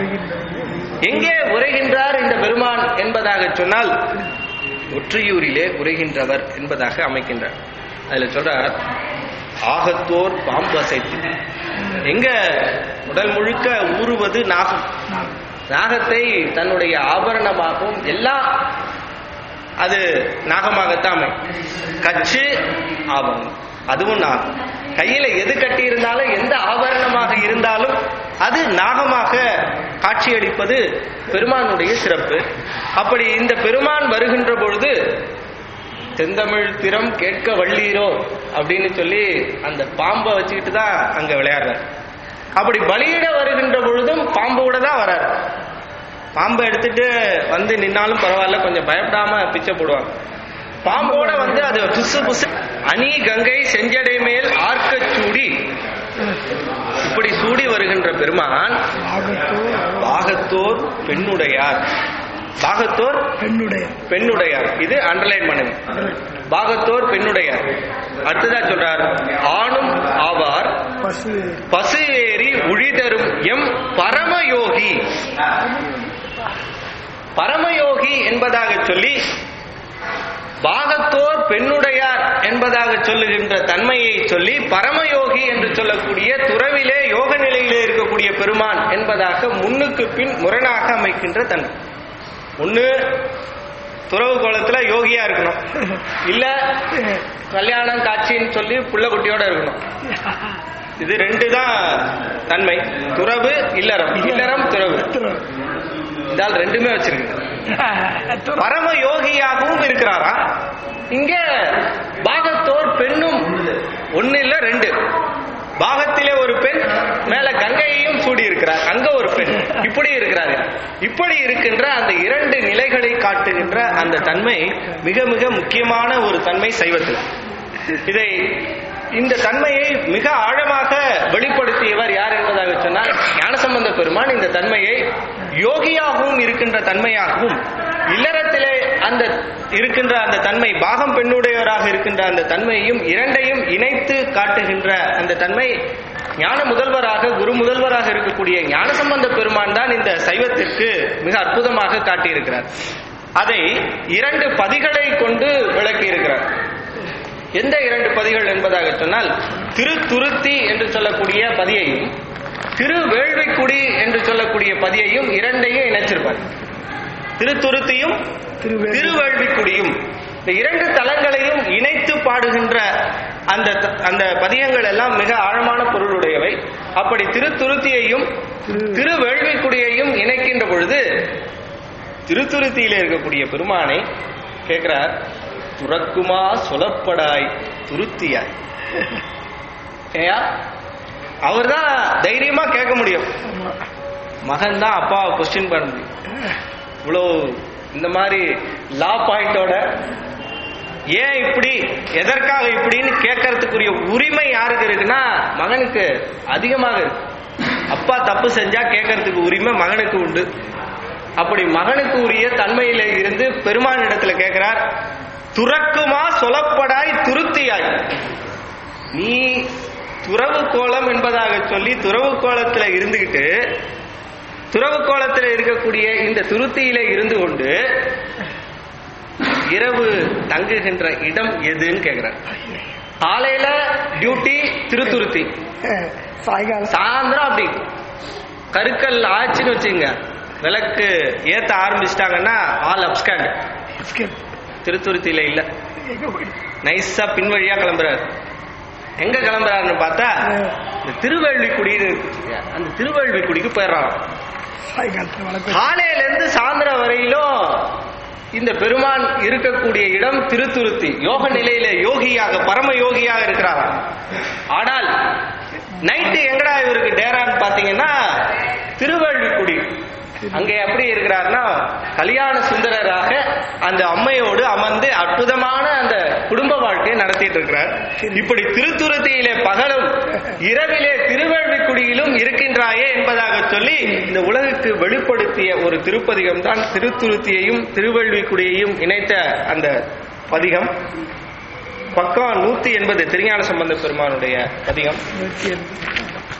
எங்கே உரைகின்றார் இந்த பெருமான் என்பதாக சொன்னால் ஒற்றியூரிலே உரைகின்றவர் என்பதாக அமைக்கின்றார் அதுல சொல்றார் ஆகத்தோர் பாம்பு அசைத்து எங்க உடல் முழுக்க ஊறுவது நாகம் நாகத்தை தன்னுடைய ஆபரணமாகவும் எல்லாம் அது நாகமாகத்தான் அமையும் கச்சு ஆபரணம் அதுவும் நாகம் கையில எது கட்டி இருந்தாலும் எந்த ஆபரணமாக இருந்தாலும் அது நாகமாக காட்சியளிப்பது பெருமானுடைய சிறப்பு அப்படி இந்த பெருமான் வருகின்ற பொழுது செந்தமிழ் திறம் கேட்க வள்ளீரோ அப்படின்னு சொல்லி அந்த பாம்பை வச்சுக்கிட்டு தான் அங்க விளையாடுறார் அப்படி பலியிட வருகின்ற பொழுதும் பாம்போட தான் வரார் பாம்பை எடுத்துட்டு வந்து நின்னாலும் பரவாயில்ல கொஞ்சம் பயப்படாம பிச்சை போடுவாங்க பாம்போட வந்து அது புசு புசு அணி கங்கை செஞ்சடை மேல் ஆர்க்கச் சூடி இப்படி சூடி வருகின்ற பெருமான் பாகத்தோர் பெண்ணுடையார் பாகத்தோர்
பெண்ணுடைய
பெண்ணுடையார் இது அண்டர்லைன் பண்ணுங்க பாகத்தோர் பெண்ணுடையார் அடுத்ததா சொல்றார் ஆணும் ஆவார்
பசு
பசுவேறி உழிதரும் எம் பரமயோகி பரமயோகி என்பதாக சொல்லி பாகத்தோர் பெண்ணுடையார் என்பதாக சொல்லுகின்ற தன்மையை சொல்லி பரமயோகி என்று சொல்லக்கூடிய துறவிலே யோக நிலையிலே இருக்கக்கூடிய பெருமான் என்பதாக முன்னுக்கு பின் முரணாக அமைக்கின்ற தன்மை ஒண்ணு துறவு கோலத்துல யோகியா இருக்கணும் இல்ல கல்யாணம் காட்சின்னு சொல்லி புள்ள குட்டியோட இருக்கணும் இது ரெண்டு தான் தன்மை துறவு இல்லறம் இல்லறம் துறவு இதால் ரெண்டுமே வச்சிருக்கு பரம யோகியாகவும் இருக்கிறாரா இங்க பாகத்தோர் பெண்ணும் ஒண்ணு இல்ல ரெண்டு பாகத்திலே ஒரு பெண் மேல கங்கையையும் சூடி இருக்கிறார் அங்க ஒரு பெண் இப்படி இருக்கிறாரு இப்படி இருக்கின்ற அந்த இரண்டு நிலைகளை காட்டுகின்ற அந்த தன்மை மிக மிக முக்கியமான ஒரு தன்மை சைவத்தில் இதை இந்த தன்மையை மிக ஆழமாக வெளிப்படுத்தியவர் யார் என்பதாக சொன்னால் ஞானசம்பந்த பெருமான் இந்த தன்மையை யோகியாகவும் இருக்கின்ற தன்மையாகவும் இல்லறத்திலே அந்த இருக்கின்ற அந்த தன்மை பாகம் பெண்ணுடையவராக இருக்கின்ற அந்த தன்மையையும் இரண்டையும் இணைத்து காட்டுகின்ற அந்த தன்மை ஞான முதல்வராக குரு முதல்வராக இருக்கக்கூடிய ஞானசம்பந்த பெருமான் தான் இந்த சைவத்திற்கு மிக அற்புதமாக காட்டியிருக்கிறார் அதை இரண்டு பதிகளை கொண்டு விளக்கி இருக்கிறார் எந்த இரண்டு பதிகள் என்பதாக சொன்னால் திருத்துருத்தி என்று சொல்லக்கூடிய பதியையும் திருவேள்விக்குடி என்று சொல்லக்கூடிய பதியையும் இரண்டையும் இணைச்சிருப்பார் திருத்துருத்தியும்
திருவேள்வி.
திருவேள்விக்குடியும் இந்த இரண்டு தலங்களையும் இணைத்து பாடுகின்ற அந்த த- அந்த பதியங்கள் எல்லாம் மிக ஆழமான பொருளுடையவை அப்படி திருத்துருத்தியையும் திருவேள்விக்குடியையும் இணைக்கின்ற பொழுது திருத்துருத்தியில இருக்கக்கூடிய பெருமானை கேட்கிறார் துறக்குமா சொலப்படாய் துருத்தியாய் ஏயா அவர்தான் தைரியமா கேட்க முடியும் மகன் தான் அப்பாவை கொஸ்டின் பண்ண முடியும் இவ்வளோ இந்த மாதிரி லா பாயிண்டோட ஏன் இப்படி எதற்காக இப்படின்னு கேட்கறதுக்குரிய உரிமை யாருக்கு இருக்குன்னா மகனுக்கு அதிகமாக இருக்கு அப்பா தப்பு செஞ்சா கேட்கறதுக்கு உரிமை மகனுக்கு உண்டு அப்படி மகனுக்கு உரிய தன்மையில இருந்து பெருமான் இடத்துல கேட்கிறார் துறக்குமா சொலப்படாய் துருத்தியாய் நீ துறவு கோலம் என்பதாக சொல்லி துறவு கோலத்துல இருந்துகிட்டு துறவு கோலத்துல இருக்கக்கூடிய இந்த துருத்தியில இருந்து கொண்டு இரவு தங்குகின்ற இடம் எதுன்னு கேக்குறார் காலையில டியூட்டி திருத்துருத்தி
சாயங்காலம்
சாயந்தரம் அப்படி கருக்கல் ஆச்சுன்னு வச்சுங்க விளக்கு ஏத்த ஆரம்பிச்சிட்டாங்கன்னா ஆல் அப்ஸ்காண்ட் திருத்துருத்தியில இல்ல
எங்க போயிடு
நைஸா பின்வழியா கிளம்புறாரு எங்க கிளம்புறாருன்னு பார்த்தா இந்த திருவள்ளிக்குடின்னு இருக்கு. அந்த திருவள்ளிக்குடிக்கு போயிடுறான்
சாயங்காலத்துல வளர்க்க
காலையில இருந்து சாயந்தரம் வரையிலும் இந்த பெருமான் இருக்கக்கூடிய இடம் திருத்துருத்தி யோக நிலையில யோகியாக பரம யோகியாக இருக்கிறாராம் ஆனால் நைட்டு எங்கடா இவருக்கு டேரான்னு பாத்தீங்கன்னா திருவள்ளிக்குடி அங்கே எப்படி இருக்கிறார்னா கல்யாண சுந்தரராக அந்த அம்மையோடு அமர்ந்து அற்புதமான அந்த குடும்ப வாழ்க்கையை நடத்திட்டு இருக்கிறார் இப்படி திருத்துருத்தியிலே பகலும் இரவிலே திருவள்ளிக்குடியிலும் இருக்கின்றாயே என்பதாக சொல்லி இந்த உலகுக்கு வெளிப்படுத்திய ஒரு திருப்பதிகம் தான் திருத்துருத்தியையும் திருவள்ளிக்குடியையும் இணைத்த அந்த பதிகம் பக்கம் நூத்தி எண்பது திருஞான சம்பந்த பெருமானுடைய பதிகம்
நூத்தி எண்பது.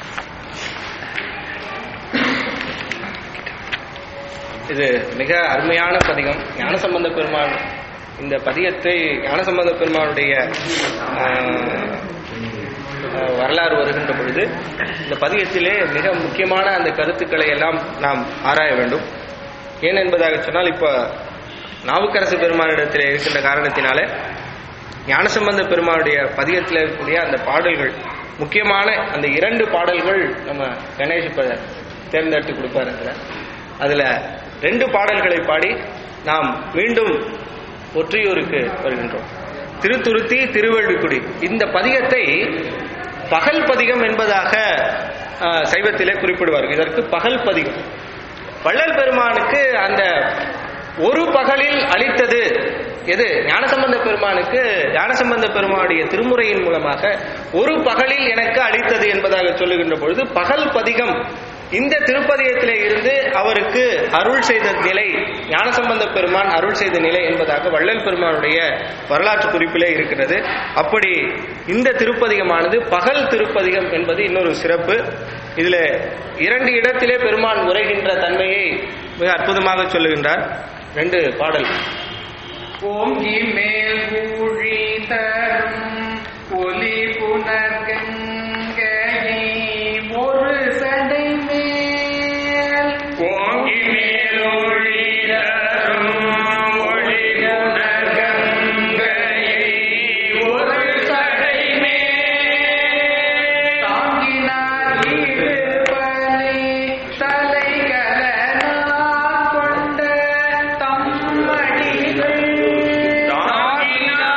இது மிக அருமையான பதிகம் ஞானசம்பந்த பெருமான் இந்த பதிகத்தை ஞானசம்பந்த பெருமானுடைய ஆஹ், ஆஹ், வரலாறு வருகின்ற பொழுது இந்த பதிகத்திலே மிக முக்கியமான அந்த கருத்துக்களை எல்லாம் நாம் ஆராய வேண்டும் ஏன் என்பதாக சொன்னால் இப்ப நாவுக்கரசு பெருமானிடத்தில் இருக்கின்ற காரணத்தினாலே ஞானசம்பந்த பெருமானுடைய பதிகத்தில் இருக்கக்கூடிய அந்த பாடல்கள் முக்கியமான அந்த இரண்டு பாடல்கள் நம்ம கணேஷ் இப்ப தேர்ந்தெடுத்து கொடுப்பாரு அதுல அதுல ரெண்டு பாடல்களை பாடி நாம் மீண்டும் ஒற்றியூருக்கு வருகின்றோம் திருத்துருத்தி திருவள்ளுக்குடி இந்த பதிகத்தை பகல் பதிகம் என்பதாக ஆஹ், சைவத்திலே குறிப்பிடுவார் இதற்கு பகல் பதிகம் வள்ளல் பெருமானுக்கு அந்த ஒரு பகலில் அளித்தது எது ஞானசம்பந்த பெருமானுக்கு ஞானசம்பந்த பெருமானுடைய திருமுறையின் மூலமாக ஒரு பகலில் எனக்கு அளித்தது என்பதாக சொல்லுகின்ற பொழுது பகல் பதிகம் இந்த திருப்பதிகத்திலே இருந்து அவருக்கு அருள் செய்த நிலை ஞானசம்பந்த பெருமான் அருள் செய்த நிலை என்பதாக வள்ளல் பெருமானுடைய வரலாற்று குறிப்பிலே இருக்கிறது அப்படி இந்த திருப்பதிகமானது பகல் திருப்பதிகம் என்பது இன்னொரு சிறப்பு இதுல இரண்டு இடத்திலே பெருமான் உரைகின்ற தன்மையை மிக அற்புதமாக சொல்லுகின்றார் ரெண்டு பாடல்
ஓங்கி மேல் ஊழி தரும் ஒலி புனர்கங்கையை ஒரு சடை மேல்
ஓங்கி மேலொழிதரும் ஒளி புனர்கங்கையை ஒரு சடை மேல்
தாங்கினார் ஈடு பலி தலைகலனார் கொண்ட தம்மடிகள்
தாங்கினார்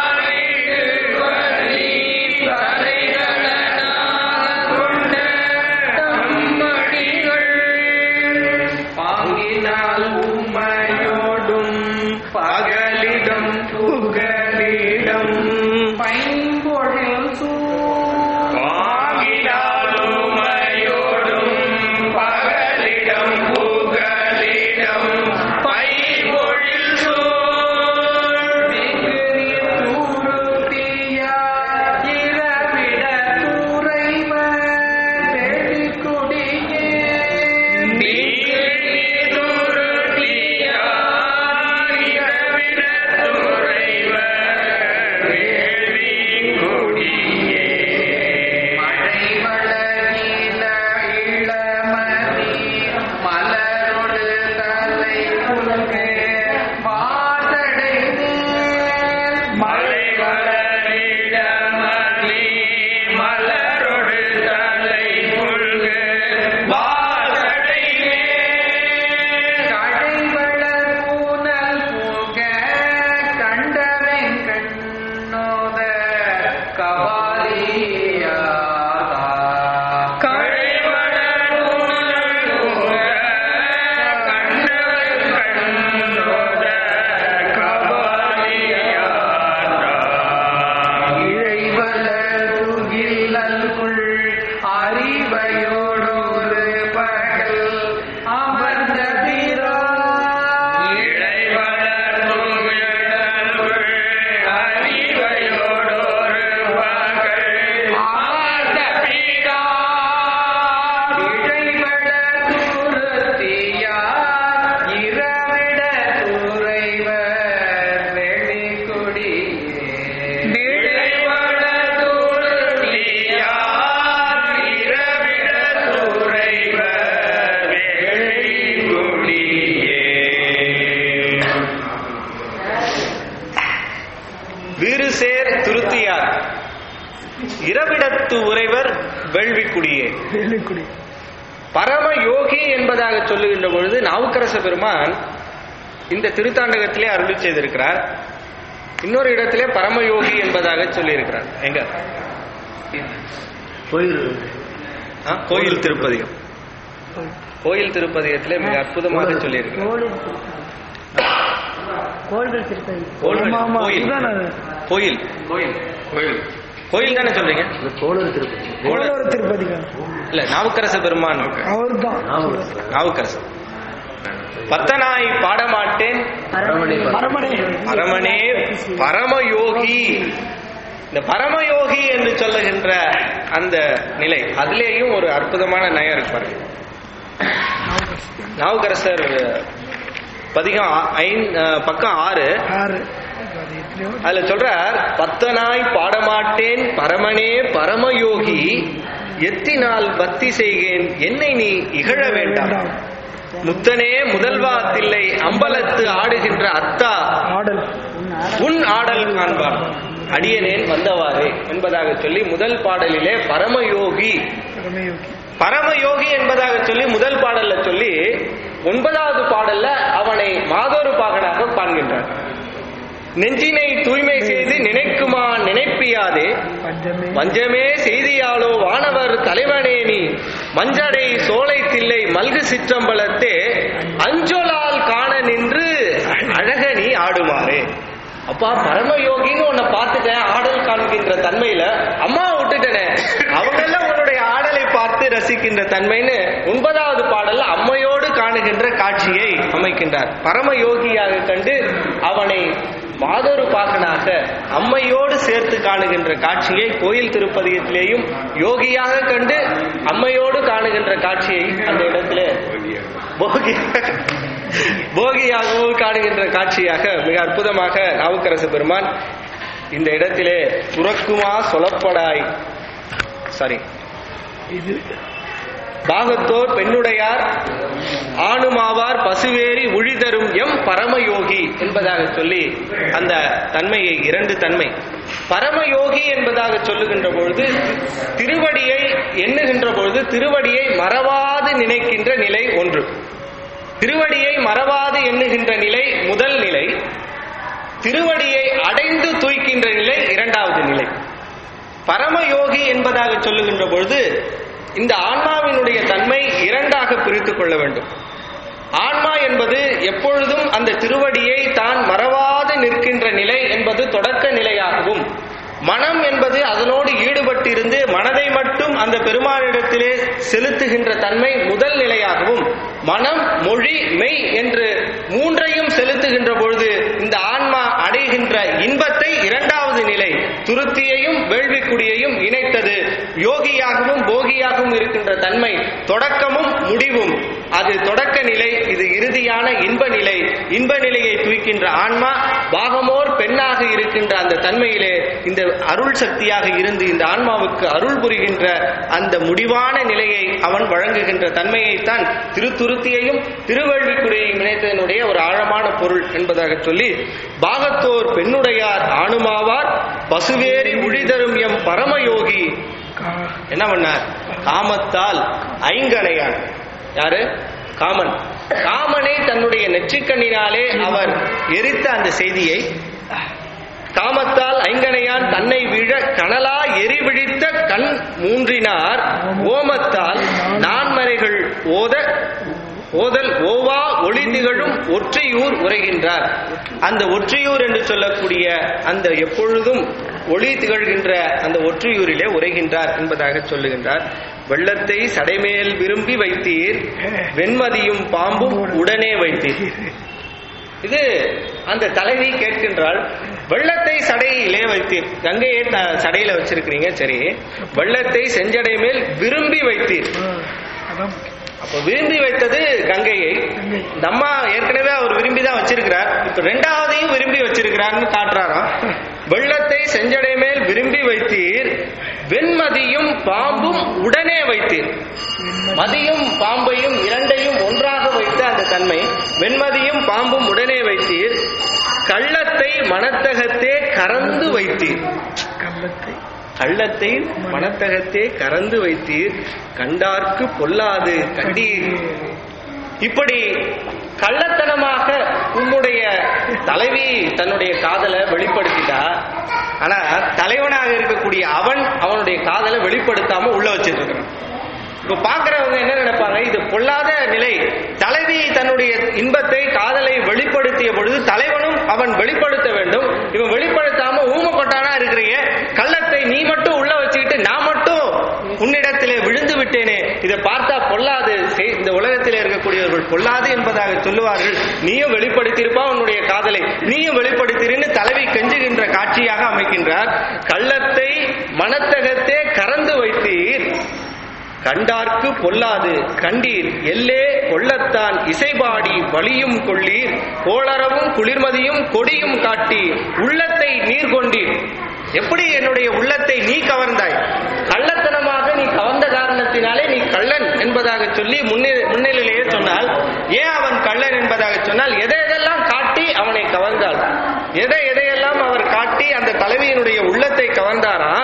அறிவையோடொரு பகல் அமர்ந்த பிரான் இடைவிட தூரத்தியார் இரவிட துறைவர் வெளிக்கொடியே இடைவிட தூரத்தியார் இரவிட துறைவர்
வீறுசேர் துருத்தியார் இரவிடத்து உறைவர் வேள்விக்குடியே
வெள்ளிக்குடி
பரம யோகி என்பதாக சொல்லுகின்ற பொழுது நாவுக்கரச பெருமான் இந்த திருத்தாண்டகத்திலே அருளி செய்திருக்கிறார் இன்னொரு இடத்திலே பரமயோகி என்பதாக சொல்லியிருக்கிறார் எங்க
கோயில்
ஆ, கோயில் திருப்பதிகம் கோயில் திருப்பதிகத்திலே மிக அற்புதமாக சொல்லியிருக்கிறார்
கோள்கள் திருப்பதி
கோயில்
ஆமா, ஆமா,
கோயில்
இதுதானே அது.
கோயில்
கோயில் கோயில்
கோயில் தானே சொல்றீங்க
கோளர் திருப்பதி
கோளூர் திருப்பதிக்கார்
இல்ல நாவுக்கரச பெருமான்
அவர் தான்
நாவுக்கரச பத்தனாய் பாடமாட்டேன்
அரமணை
அரமனை
பரமனே பரமயோகி இந்த பரமயோகி என்று சொல்லுகின்ற அந்த நிலை அதிலேயும் ஒரு அற்புதமான நயம் இருப்பார் நாவுக்கரசர் பதிகம் ஆ- ஐந் அஹ், பக்கம் ஆறு
ஆறு அது எத்தனையோ
அதுல சொல்றார் பத்தனாய் பாடமாட்டேன் பரமனே பரமயோகி எத்தினால் பக்தி செய்கேன் என்னை நீ இகழ வேண்டாம் முத்தனே முதல்வா தில்லை அம்பலத்து ஆடுகின்ற அத்தா
ஆடல்
உன் ஆடல் காண்பான் அடியனேன் வந்தவாறே என்பதாக சொல்லி முதல் பாடலிலே பரமயோகி
பரமயோகி
பரமயோகி என்பதாக சொல்லி முதல் பாடல்ல சொல்லி ஒன்பதாவது பாடல்ல அவனை மாதொரு பாகனாக காண்கின்றார் நெஞ்சினை தூய்மை செய்து நினைக்குமா நினைப்பியாதே
பஞ்சமே
வஞ்சமே செய்தியாலோ வானவர் தலைவனே நீ மஞ்சடை சோலை தில்லை மல்கு சிற்றம்பலத்தே அஞ்சொலால் காண நின்று அழக நீ ஆடுமாறே அப்பா பரமயோகின்னு உன்னை பார்த்துட்டேன் ஆடல் காண்கின்ற தன்மையில அம்மா விட்டுட்டனே அவங்க எல்லாம் உன்னுடைய ஆடலை பார்த்து ரசிக்கின்ற தன்மைன்னு ஒன்பதாவது பாடல்ல அம்மையோடு காணுகின்ற காட்சியை அமைக்கின்றார் பரமயோகியாக கண்டு அவனை மாதொரு பாகனாக அம்மையோடு சேர்த்து காணுகின்ற காட்சியை கோயில் திருப்பதியத்திலேயும் யோகியாக கண்டு அம்மையோடு காணுகின்ற காட்சியை அந்த இடத்திலே போகியாக போகியாகவும் காணுகின்ற காட்சியாக மிக அற்புதமாக நாவுக்கரசு பெருமான் இந்த இடத்திலே துறக்குமா சொலப்படாய் சாரி
இது
பாகத்தோர் பெண்ணுடையார் ஆணுமாவார் பசுவேறி உழிதரும் எம் பரமயோகி என்பதாக சொல்லி அந்த தன்மையை இரண்டு தன்மை பரமயோகி என்பதாக சொல்லுகின்ற பொழுது திருவடியை எண்ணுகின்ற பொழுது திருவடியை மறவாது நினைக்கின்ற நிலை ஒன்று திருவடியை மறவாது எண்ணுகின்ற நிலை முதல் நிலை திருவடியை அடைந்து தூய்க்கின்ற நிலை இரண்டாவது நிலை பரமயோகி என்பதாக சொல்லுகின்ற பொழுது இந்த ஆன்மாவினுடைய தன்மை இரண்டாக பிரித்துக் கொள்ள வேண்டும் ஆன்மா என்பது எப்பொழுதும் அந்த திருவடியை தான் மறவாது நிற்கின்ற நிலை என்பது தொடக்க நிலையாகவும் மனம் என்பது அதனோடு ஈடுபட்டிருந்து மனதை மட்டும் அந்த பெருமானிடத்திலே செலுத்துகின்ற தன்மை முதல் நிலையாகவும் மனம் மொழி மெய் என்று மூன்றையும் செலுத்துகின்ற பொழுது இந்த ஆன்மா அடைகின்ற இன்பத்தை இரண்டாவது நிலை துருத்தியையும் வேள்விக்குடியையும் இணைத்தது யோகியாகவும் போகியாகவும் இருக்கின்ற தன்மை தொடக்கமும் முடிவும் அது தொடக்க நிலை இது இறுதியான இன்ப நிலை இன்ப நிலையை தூக்கின்ற ஆன்மா பாகமோர் பெண்ணாக இருக்கின்ற அந்த தன்மையிலே இந்த அருள் சக்தியாக இருந்து இந்த ஆன்மாவுக்கு அருள் புரிகின்ற அந்த முடிவான நிலையை அவன் வழங்குகின்ற தன்மையைத்தான் திருத்துருத்தியையும் திருவள்ளிக்குடியையும் இணைத்ததனுடைய ஒரு ஆழமான பொருள் என்பதாக சொல்லி பாகத்தோர் பெண்ணுடையார் ஆணுமாவார் பசுவேறி உழிதரும் எம் பரமயோகி
கா-
என்ன பண்ணார் காமத்தால் ஐங்கணையான் யாரு காமன் காமனை தன்னுடைய நெற்றிக்கண்ணினாலே அவர் எரித்த அந்த செய்தியை காமத்தால் ஐங்கணையான் தன்னை விழ கனலா எரிவிழித்த கண் மூன்றினார் ஓமத்தால் நான்மறைகள் ஓத ஓதல் ஓவா ஒளி திகழும் ஒற்றையூர் உரைகின்றார் அந்த ஒற்றையூர் என்று சொல்லக்கூடிய அந்த எப்பொழுதும் ஒளி திகழ்கின்ற அந்த ஒற்றையூரிலே உரைகின்றார் என்பதாக சொல்லுகின்றார் வெள்ளத்தை சடைமேல் விரும்பி வைத்தீர் வெண்மதியும் பாம்பும் உடனே வைத்தீர் இது அந்த தலைவி கேட்கின்றாள் வெள்ளத்தை சடையிலே வைத்தீர் கங்கையை த- சடையில வச்சிருக்கிறீங்க சரி வெள்ளத்தை செஞ்சடை மேல் விரும்பி வைத்தீர்
ஆ, அதான் முக்கியம்.
அப்ப விரும்பி வைத்தது கங்கையை இந்த அம்மா ஏற்கனவே அவர் விரும்பி தான் வச்சிருக்கிறார் இப்ப ரெண்டாவதையும் விரும்பி வச்சிருக்கிறார்னு காட்டுறாராம் வெள்ளத்தை செஞ்சடை மேல் விரும்பி வைத்தீர் வெண்மதியும் பாம்பும் உடனே வைத்தீர் மதியும் பாம்பையும் இரண்டையும் ஒன்றாக வைத்த அந்த தன்மை வெண்மதியும் பாம்பும் உடனே வைத்தீர் கள்ளத்தை மனத்தகத்தே கறந்து வைத்தீர்
கள்ளத்தை
கள்ளத்தை மனத்தகத்தே கறந்து வைத்தீர் கண்டார்க்கு பொல்லாது கண்டீர் இப்படி கள்ளத்தனமாக உன்னுடைய தலைவி தன்னுடைய காதலை வெளிப்படுத்திட்டா ஆனா தலைவனாக இருக்கக்கூடிய அவன் அவனுடைய காதலை வெளிப்படுத்தாம உள்ள வச்சிட்டு இருக்கிறான் இப்ப பாக்குறவங்க என்ன நினைப்பாங்க இது பொல்லாத நிலை தலைவி தன்னுடைய இன்பத்தை காதலை வெளிப்படுத்திய பொழுது தலைவனும் அவன் வெளிப்படுத்த வேண்டும் இவன் வெளிப்படுத்தாம ஊமப்பட்டானா இருக்கிறீங்க கள்ளத்தை நீ மட்டும் உள்ள வச்சுக்கிட்டு நான் மட்டும் உன்னிடத்திலே விழுந்து விட்டேனே இதை பார்த்தா பொல்லாது சே- இந்த உலகத்திலே இருக்கக்கூடியவர்கள் பொல்லாது என்பதாக சொல்லுவார்கள் நீயும் வெளிப்படுத்தியிருப்பா உன்னுடைய காதலை நீயும் வெளிப்படுத்திருன்னு தலைவி கெஞ்சுகின்ற காட்சியாக அமைக்கின்றார் கள்ளத்தை மனத்தகத்தே கறந்து வைத்தீர் கண்டார்க்கு பொல்லாது கண்டீர் எல்லே கொள்ளத்தான் இசைபாடி வலியும் கொள்ளீர் கோளரவும் குளிர்மதியும் கொடியும் காட்டி உள்ளத்தை நீர் கொண்டீர் எப்படி என்னுடைய உள்ளத்தை நீ கவர்ந்தாய் கள்ளத்தனமாக நீ கவர்ந்த காரணத்தினாலே நீ கள்ளன் என்பதாக சொல்லி முன்னே- முன்னிலையிலேயே சொன்னால் ஏன் அவன் கள்ளன் என்பதாக சொன்னால் எதை எதெல்லாம் காட்டி அவனை கவர்ந்தாள் எதை எதையெல்லாம் அவர் காட்டி அந்த தலைவியினுடைய உள்ளத்தை கவர்ந்தாரா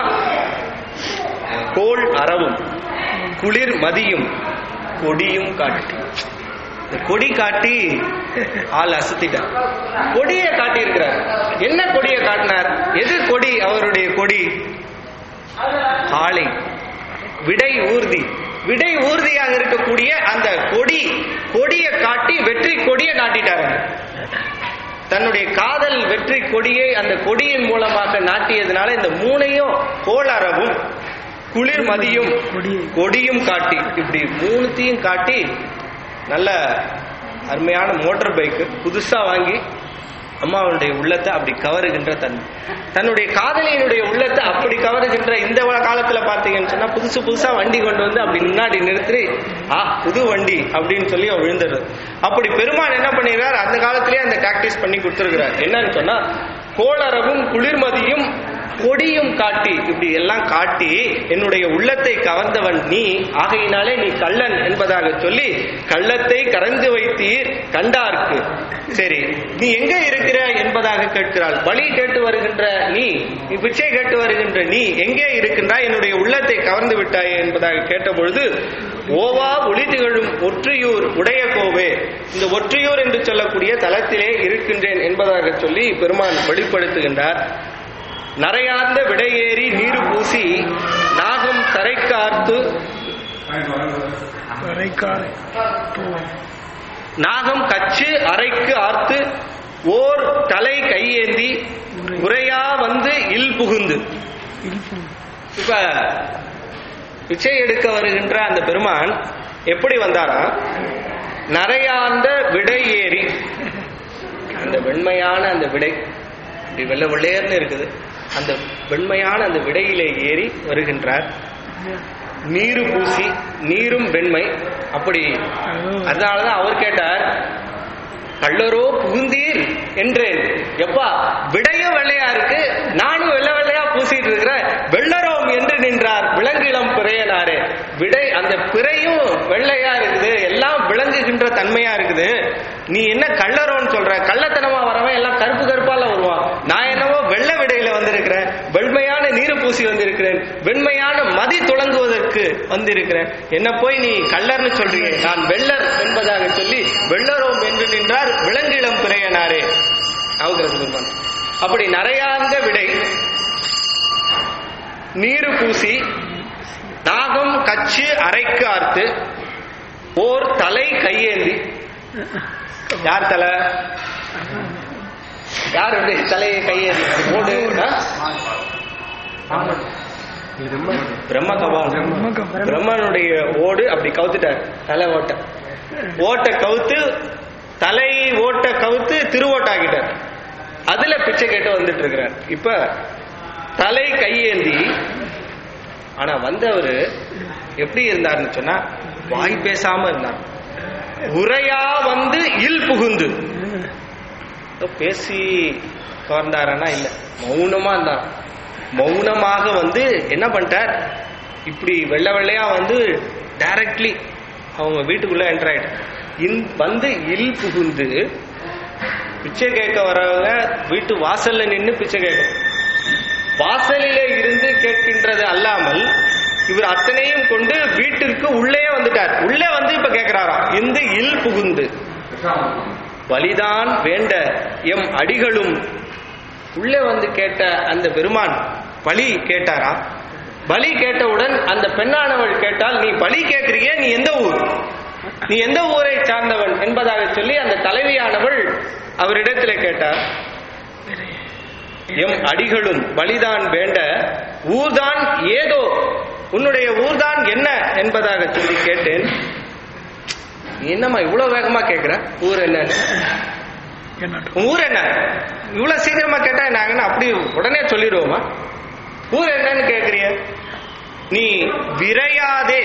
கோள் அறவும் குளிர் மதியும் கொடியும் காட்டி இந்த கொடி காட்டி ஆள் அசத்திட்டார் கொடியை காட்டி இருக்கிறார் என்ன கொடியை காட்டினார் எது கொடி அவருடைய கொடி ஆளை விடை ஊர்தி விடை ஊர்தியாக இருக்கக்கூடிய அந்த கொடி கொடியை காட்டி வெற்றி கொடியை காட்டிட்டார் தன்னுடைய காதல் வெற்றி கொடியை அந்த கொடியின் மூலமாக நாட்டியதுனால இந்த மூணையும் கோளறவும் குளிர் மதியும்
கொடியை.
கொடியும் காட்டி இப்படி மூணுத்தையும் காட்டி நல்ல அருமையான மோட்டார் பைக்கு புதுசா வாங்கி அம்மாவுடைய உள்ளத்தை அப்படி கவருகின்ற தன்மை தன்னுடைய காதலியினுடைய உள்ளத்தை அப்படி கவருகின்ற இந்த வ- காலத்துல பாத்தீங்கன்னு சொன்னா புதுசு புதுசா வண்டி கொண்டு வந்து அப்படி முன்னாடி நிறுத்தி ஆ புது வண்டி அப்படின்னு சொல்லி அவன் விழுந்துடுறது அப்படி பெருமான் என்ன பண்ணிடுறார் அந்த காலத்திலேயே அந்த பிராக்டிஸ் பண்ணி கொடுத்துருக்கிறார் என்னன்னு சொன்னா கோளரவும் குளிர்மதியும் கொடியும் காட்டி இப்படி எல்லாம் காட்டி என்னுடைய உள்ளத்தை கவர்ந்தவன் நீ ஆகையினாலே நீ கள்ளன் என்பதாக சொல்லி கள்ளத்தை கறந்து வைத்தீர் கண்டார்க்கு சரி நீ எங்க இருக்கிற என்பதாக கேட்கிறாள் பலி கேட்டு வருகின்ற நீ நீ பிச்சை கேட்டு வருகின்ற நீ எங்கே இருக்கின்றாய் என்னுடைய உள்ளத்தை கவர்ந்து விட்டாய் என்பதாக கேட்டபொழுது ஓவா ஒளி திகழும் ஒற்றியூர் உடைய கோவே இந்த ஒற்றியூர் என்று சொல்லக்கூடிய தலத்திலே இருக்கின்றேன் என்பதாக சொல்லி பெருமான் வெளிப்படுத்துகின்றார் நரையார்ந்த விடையேறி நீர் பூசி நாகம் தரைக்கார்த்து
வரைக்கால் தூவம்
நாகம் கச்சு அரைக்கு ஆர்த்து ஓர் தலை கையேந்தி உரையா வந்து இல் புகுந்து
இல்பும்
இப்ப பிச்சை எடுக்க வருகின்ற அந்த பெருமான் எப்படி வந்தாரா நரையார்ந்த விடை ஏறி அந்த வெண்மையான அந்த விடை இப்படி வெள்ளை வெள்ளையர்னு இருக்குது அந்த வெண்மையான அந்த விடையிலே ஏறி வருகின்றார் நீரு பூசி நீரும் வெண்மை அப்படி அதனாலதான் அவர் கேட்டார் கள்ளரோ புகுந்தீர் என்றேன் எப்பா விடையும் வெள்ளையா இருக்கு நானும் வெள்ளை வெள்ளையா பூசிட்டு இருக்கிறேன் வெள்ளரோம் என்று நின்றார் விலங்கிளம் பிறையனாரே விடை அந்த பிறையும் வெள்ளையா இருக்குது எல்லாம் விளங்குகின்ற தன்மையா இருக்குது நீ என்ன கள்ளரோன்னு சொல்ற கள்ளத்தனமா வரவன் எல்லாம் கருப்பு கருப்பால வருவான் நான் என்னவோ வெள்ளை விடையில வந்திருக்கிறேன் வெண்மையான நீரு பூசி வந்திருக்கிறேன் வெண்மையான மதி துளங்குவதற்கு வந்திருக்கிறேன் என்ன போய் நீ கள்ளர்னு சொல்றீங்க நான் வெள்ளர் என்பதாக சொல்லி வெள்ளரோம் என்று நின்றார் விலங்கிளம் பிறையனாரே அவகிறது பெருமான் அப்படி நரையார்ந்த விடை நீரு பூசி நாகம் கச்சு அரைக்கு ஆர்த்து ஓர் தலை கையேந்தி யார் தலை யாருடைய தலையை கையேந்தி ஓடு ஆ? பிரம்ம கபாலம்
பிரம்மகம்.
பிரம்மனுடைய ஓடு அப்படி கவுத்துட்டார் தலை ஓட்ட ஓட்ட கவுத்து தலை ஓட்ட கவுத்து திருவோட்டாக்கிட்டார் அதுல பிச்சை கேட்டு வந்துட்டு இருக்கிறார் இப்ப தலை கையேந்தி ஆனா வந்தவர் எப்படி இருந்தாருன்னு சொன்னா வாய் பேசாம இருந்தார் உரையா வந்து இல் புகுந்து ஏதோ பேசி கவர்ந்தாரனா இல்ல மௌனமா இருந்தார் மௌனமாக வந்து என்ன பண்ணிட்டார் இப்படி வெள்ளை வெள்ளையா வந்து டைரக்ட்லி அவங்க வீட்டுக்குள்ள என்டர் ஆயிட்டு இன் வந்து இல் புகுந்து பிச்சை கேட்க வரவங்க வீட்டு வாசல்ல நின்னு பிச்சை கேட்கும் வாசலிலே இருந்து கேட்கின்றது அல்லாமல் இவர் அத்தனையும் கொண்டு வீட்டிற்கு உள்ளே வந்துட்டார் உள்ளே வந்து இப்ப கேட்கிறாராம் இந்த இல் புகுந்து வலிதான் வேண்ட எம் அடிகளும் உள்ளே வந்து கேட்ட அந்த பெருமான் பலி கேட்டாரா பலி கேட்டவுடன் அந்த பெண்ணானவள் கேட்டால் நீ பலி கேட்கிறியே நீ எந்த ஊர் நீ எந்த ஊரை சார்ந்தவன் என்பதாக சொல்லி அந்த தலைவியானவள் அவரிடத்திலே கேட்டார் எம் அடிகளும் பலிதான் வேண்ட ஊர்தான் ஏதோ உன்னுடைய ஊர்தான் என்ன என்பதாக சொல்லி கேட்டேன் நீ என்னம்மா இவ்வளவு வேகமா கேட்கிற ஊர் என்னன்னு
என்ன
உன் ஊர் என்ன இவ்வளவு சீக்கிரமா கேட்டா நாங்கன்னா அப்படி உடனே சொல்லிடுவோமா ஊர் என்னன்னு கேக்குறிய நீ விரையாதே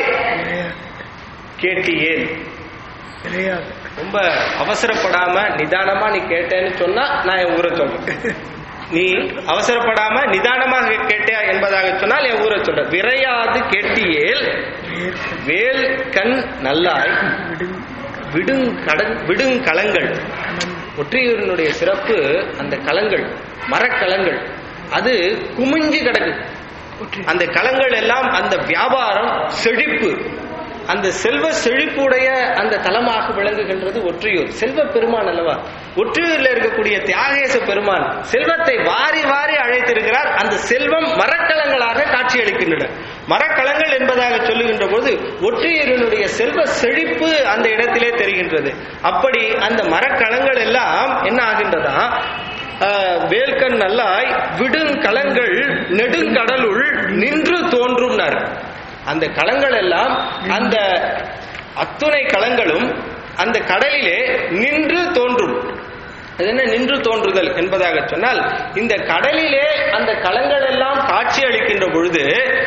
கேட்டியேன்
கிடையாது
ரொம்ப அவசரப்படாம நிதானமா நீ கேட்டேன்னு சொன்னா நான் என் ஊரை சொல்றேன் நீ அவசரப்படாம நிதானமாக கேட்டியா என்பதாக சொன்னால் என் ஊரை சொல்றேன் விரையாது கேட்டியேல் வேல் கண் நல்லாய்
விடுங்
விடுங் கடங் விடுங் களங்கள் ஒற்றியூரினுடைய சிறப்பு அந்த களங்கள் மரக்கலங்கள் அது குமிஞ்சு கிடக்கு அந்த களங்கள் எல்லாம் அந்த வியாபாரம் செழிப்பு அந்த செல்வ செழிப்புடைய அந்த தலமாக விளங்குகின்றது ஒற்றியூர் செல்வ பெருமான் அல்லவா ஒற்றியூர்ல இருக்கக்கூடிய தியாகேச பெருமான் செல்வத்தை வாரி வாரி அழைத்திருக்கிறார் அந்த செல்வம் மரக்கலங்களாக காட்சியளிக்கின்றன மரக்கலங்கள் என்பதாக சொல்லுகின்ற போது ஒற்றியூரினுடைய செல்வ செழிப்பு அந்த இடத்திலே தெரிகின்றது அப்படி அந்த மரக்கலங்கள் எல்லாம் என்ன ஆகின்றதா ஆஹ், வேல்கண் நல்லாய் விடுங்கலங்கள் நெடுங்கடலுள் நின்று தோன்றும்னார் அந்த களங்கள் எல்லாம் அந்த அத்துணை களங்களும் அந்த கடலிலே நின்று தோன்றும் அது என்ன நின்று தோன்றுதல் என்பதாக சொன்னால் இந்த கடலிலே அந்த களங்கள் எல்லாம் காட்சி அளிக்கின்ற பொழுது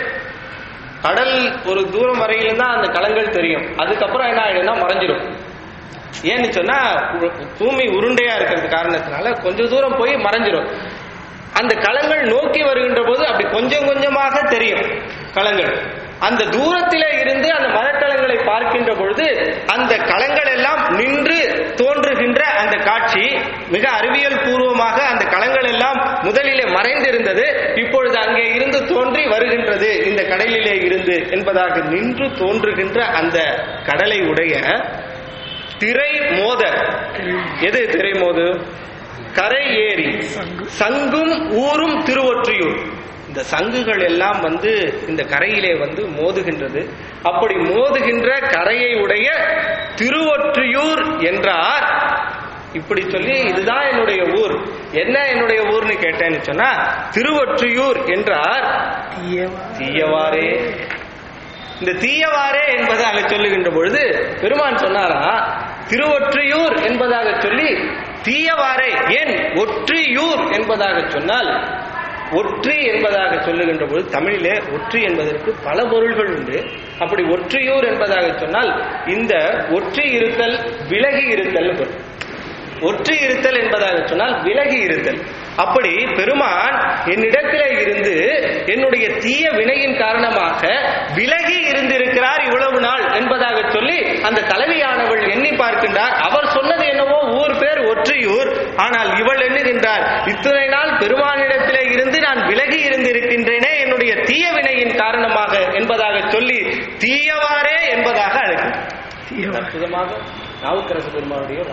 கடல் ஒரு தூரம் வரையிலும் தான் அந்த களங்கள் தெரியும் அதுக்கப்புறம் என்ன ஆயிடும்னா மறைஞ்சிடும் ஏன்னு சொன்னா உ- பூமி உருண்டையா இருக்கிறது காரணத்தினால கொஞ்சம் தூரம் போய் மறைஞ்சிரும் அந்த களங்கள் நோக்கி வருகின்ற போது அப்படி கொஞ்சம் கொஞ்சமாக தெரியும் களங்கள் அந்த தூரத்திலே இருந்து அந்த மரக்கலங்களை பார்க்கின்ற பொழுது அந்த களங்கள் எல்லாம் நின்று தோன்றுகின்ற அந்த காட்சி மிக அறிவியல் பூர்வமாக அந்த களங்கள் எல்லாம் முதலிலே மறைந்திருந்தது இப்பொழுது அங்கே இருந்து தோன்றி வருகின்றது இந்த கடலிலே இருந்து என்பதாக நின்று தோன்றுகின்ற அந்த கடலை உடைய திரை மோத எது திரை மோது கரை ஏறி சங்கும் ஊரும் திருவொற்றியூர் இந்த சங்குகள் எல்லாம் வந்து இந்த கரையிலே வந்து மோதுகின்றது அப்படி மோதுகின்ற கரையை உடைய திருவொற்றியூர் என்றார் இப்படி சொல்லி இதுதான் என்னுடைய ஊர் என்ன என்னுடைய ஊர்னு கேட்டேன்னு சொன்னா திருவொற்றியூர் என்றார்
தீயவா
தீயவாரே இந்த தீயவாரே என்பதாக சொல்லுகின்ற பொழுது பெருமான் சொன்னாரா திருவொற்றியூர் என்பதாக சொல்லி தீயவாரே ஏன் ஒற்றியூர் என்பதாக சொன்னால் ஒற்றி என்பதாக சொல்லுகின்ற பொழுது தமிழிலே ஒற்றி என்பதற்கு பல பொருள்கள் உண்டு அப்படி ஒற்றியூர் என்பதாக சொன்னால் இந்த ஒற்றி இருத்தல் விலகி இருத்தல் பொருள் ஒற்றி இருத்தல் என்பதாக சொன்னால் விலகி இருத்தல் அப்படி பெருமான் என்னிடத்திலே இருந்து என்னுடைய தீய வினையின் காரணமாக விலகி இருந்திருக்கிறார் இவ்வளவு நாள் என்பதாக சொல்லி அந்த தலைவியானவள் எண்ணி பார்க்கின்றார் அவர் சொன்னது என்னவோ ஊர் பேர் ஒற்றியூர் ஆனால் இவள் எண்ணுகின்றார் இத்தனை நாள் பெருமானிடத்திலே இருந்து நான் விலகி இருந்திருக்கின்றேனே என்னுடைய தீய வினையின் காரணமாக என்பதாக சொல்லி தீயவாறே என்பதாக அழைக்கின்றார்
தீயவா
அற்புதமாக நாவுக்கரசு பெருமானுடைய வாக்கு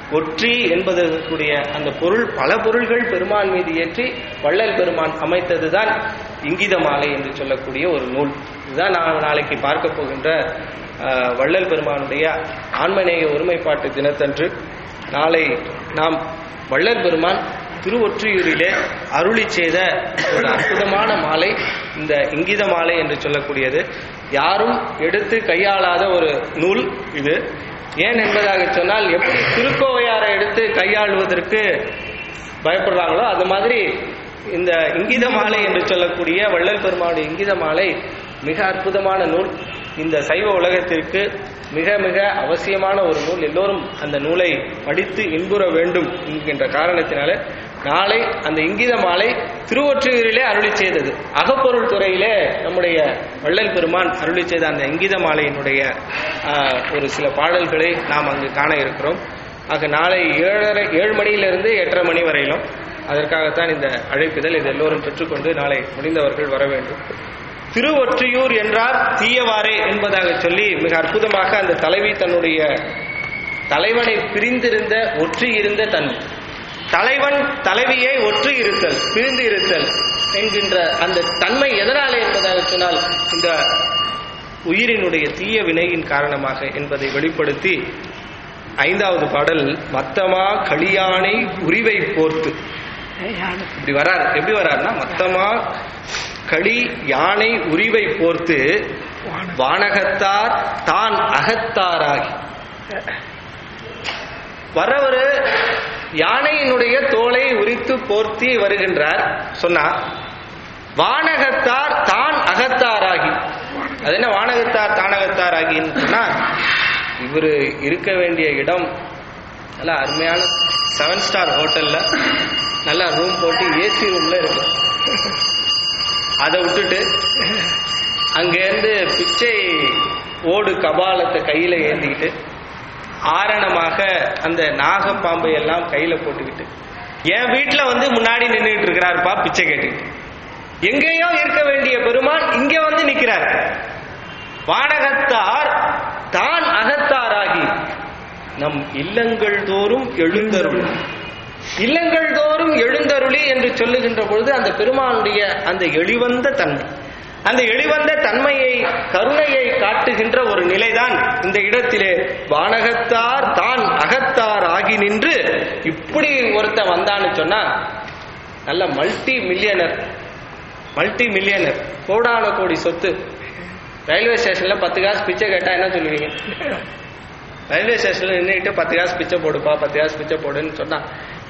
ஒற்றி என்பதற்குரிய அந்த பொருள் பல பொருள்கள் பெருமான் மீது ஏற்றி வள்ளல் பெருமான் அமைத்ததுதான் இங்கித மாலை என்று சொல்லக்கூடிய ஒரு நூல் இதுதான் நான் நாளைக்கு பார்க்க போகின்ற அஹ், வள்ளல் பெருமானுடைய ஆன்மநேய ஒருமைப்பாட்டு தினத்தன்று நாளை நாம் வள்ளல் பெருமான் திருவொற்றியூரிலே அருளி செய்த ஒரு அற்புதமான மாலை இந்த இங்கித மாலை என்று சொல்லக்கூடியது யாரும் எடுத்து கையாளாத ஒரு நூல் இது ஏன் என்பதாக சொன்னால் எப்படி திருக்கோவையாரை எடுத்து கையாளுவதற்கு பயப்படுறாங்களோ அது மாதிரி இந்த இங்கித மாலை என்று சொல்லக்கூடிய வள்ளல் பெருமானுடைய இங்கித மாலை மிக அற்புதமான நூல் இந்த சைவ உலகத்திற்கு மிக மிக அவசியமான ஒரு நூல் எல்லோரும் அந்த நூலை படித்து இன்புற வேண்டும் என்கின்ற காரணத்தினால நாளை அந்த இங்கித மாலை திருவொற்றியூரிலே அருளி செய்தது அகப்பொருள் துறையிலே நம்முடைய வள்ளல் பெருமான் அருளி செய்த அந்த இங்கித மாலையினுடைய ஆஹ், ஒரு சில பாடல்களை நாம் அங்கு காண இருக்கிறோம் ஆக நாளை ஏழரை ஏழு மணியிலிருந்து எட்டரை மணி வரையிலும் அதற்காகத்தான் இந்த அழைப்புதல் இது எல்லோரும் பெற்றுக்கொண்டு நாளை முடிந்தவர்கள் வர வேண்டும் திருவொற்றியூர் என்றார் தீயவாறே என்பதாக சொல்லி மிக அற்புதமாக அந்த தலைவி தன்னுடைய தலைவனை பிரிந்திருந்த ஒற்றி இருந்த தன்மை தலைவன் தலைவியை ஒற்றி இருத்தல் பிரிந்து இருத்தல் என்கின்ற அந்த தன்மை எதனாலே என்பதாக சொன்னால் இந்த உயிரினுடைய தீய வினையின் காரணமாக என்பதை வெளிப்படுத்தி ஐந்தாவது பாடல் மத்தமா களியானை உரிவை போர்த்து இப்படி வரார் எப்படி வரார்னா மத்தமா களி யானை உரிவை போர்த்து வானகத்தார் தான் அகத்தாராகி வரவரு யானையினுடைய தோலை உரித்து போர்த்தி வருகின்றார் சொன்னார் வானகத்தார் தான் அகத்தாராகி அது என்ன வானகத்தார் தானகத்தார் ஆகின்னு சொன்னா இவரு இருக்க வேண்டிய இடம் நல்ல அருமையான செவன் ஸ்டார் ஹோட்டல்ல நல்லா ரூம் போட்டு ஏசி ரூம்ல இருக்கு அதை விட்டுட்டு அங்கேருந்து பிச்சை ஓடு கபாலத்தை கையில ஏந்திக்கிட்டு ஆரணமாக அந்த நாகப்பாம்பை எல்லாம் கையில போட்டுக்கிட்டு என் வீட்டுல வந்து முன்னாடி நின்றுட்டு இருக்கிறாருப்பா பிச்சை கேட்டுக்கிட்டு எங்கேயோ இருக்க வேண்டிய பெருமான் இங்க வந்து நிக்கிறார் வானகத்தார் தான் அகத்தாராகி நம் இல்லங்கள் தோறும் எழுந்தருள் இல்லங்கள் தோறும் எழுந்தருளி என்று சொல்லுகின்ற பொழுது அந்த பெருமானுடைய அந்த எளிவந்த தன்மை அந்த எளிவந்த தன்மையை கருணையை காட்டுகின்ற ஒரு நிலைதான் இந்த இடத்திலே வானகத்தார் தான் அகத்தார் ஆகி நின்று இப்படி ஒருத்தன் வந்தான்னு சொன்னா நல்ல மல்டி மில்லியனர் மல்டி மில்லியனர் கோடான கோடி சொத்து ரயில்வே ஸ்டேஷன்ல பத்து காசு பிச்சை கேட்டா என்ன சொல்லுவீங்க ரயில்வே ஸ்டேஷன்ல நின்றுட்டு பத்து காசு பிச்சை போடுப்பா பத்து காசு பிச்சை போடுன்னு சொன்னா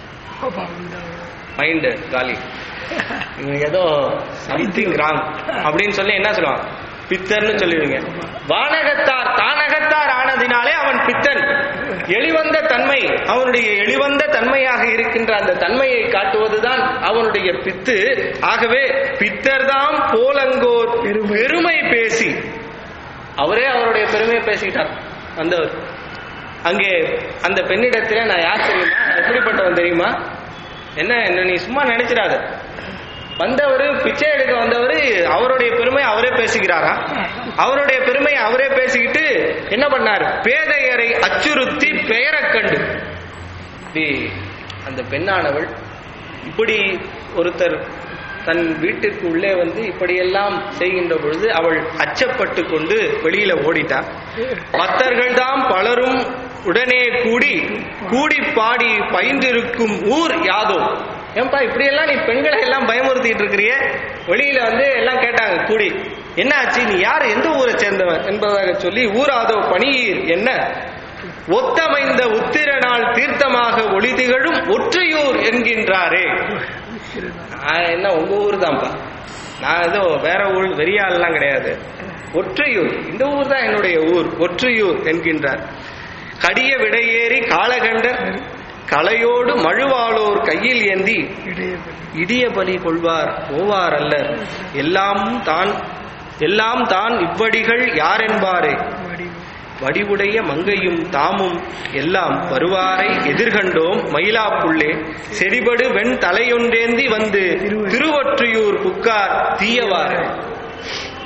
மைண்டு காலி இவனுக்கு ஏதோ சம்திங் ராங் அப்படின்னு சொல்லி என்ன சொல்லுவான் பித்தர்னு சொல்லுவீங்க வானகத்தார் தானகத்தார் ஆனதினாலே அவன் பித்தன் எளிவந்த தன்மை அவனுடைய எளிவந்த தன்மையாக இருக்கின்ற அந்த தன்மையை காட்டுவதுதான் அவனுடைய பித்து ஆகவே பித்தர்தாம் போலங்கோர் பெருமை பேசி அவரே அவருடைய பெருமையை பேசிக்கிட்டார் வந்தவர் அங்கே அந்த பெண்ணிடத்திலே நான் யார் தெரியுமா நான் எப்படிப்பட்டவன் தெரியுமா என்ன என்ன நீ சும்மா நினைச்சிடாத வந்தவர் பிச்சை எடுக்க வந்தவர் அவருடைய பெருமை அவரே பேசிக்கிறாரா அவருடைய பெருமை அவரே பேசிக்கிட்டு என்ன பண்ணார் பேதையரை அச்சுறுத்தி பெயரக் கண்டு இப்படி அந்த பெண்ணானவள் இப்படி ஒருத்தர் தன் வீட்டுக்கு உள்ளே வந்து இப்படியெல்லாம் செய்கின்ற பொழுது அவள் அச்சப்பட்டு கொண்டு வெளியில ஓடிட்டார் பக்தர்கள் தாம் பலரும் உடனே கூடி கூடி பாடி பயின்றிருக்கும் ஊர் யாதோ ஏன்பா இப்படியெல்லாம் நீ பெண்களை எல்லாம் பயமுறுத்திட்டு இருக்கிறியே வெளியில வந்து எல்லாம் கேட்டாங்க கூடி என்ன ஆச்சு நீ யார் எந்த ஊரை சேர்ந்தவன் என்பதாக சொல்லி ஊராதோ பணியீர் என்ன ஒத்தமைந்த உத்திரனால் தீர்த்தமாக ஒளி திகழும் ஒற்றையூர் என்கின்றாரே நான் என்ன உங்க ஊர் தான்ப்பா நான் ஏதோ வேற ஊர் வெறியாள்லாம் கிடையாது ஒற்றையூர் இந்த ஊர் தான் என்னுடைய ஊர் ஒற்றையூர் என்கின்றார் கடிய விடையேறி காலகண்டர் கலையோடு மழுவாளோர் கையில் ஏந்தி இடிய பலி கொள்வார் ஓவார் அல்லர் எல்லாம் தான் எல்லாம் தான் இவ்வடிகள் யாரென்பாரே வடிவுடைய மங்கையும் தாமும் எல்லாம் வருவாரை எதிர்கண்டோம் மயிலாப்புள்ளே செடிபடு வெண் தலையொன்றேந்தி வந்து திருவொற்றியூர் புக்கார் தீயவாறு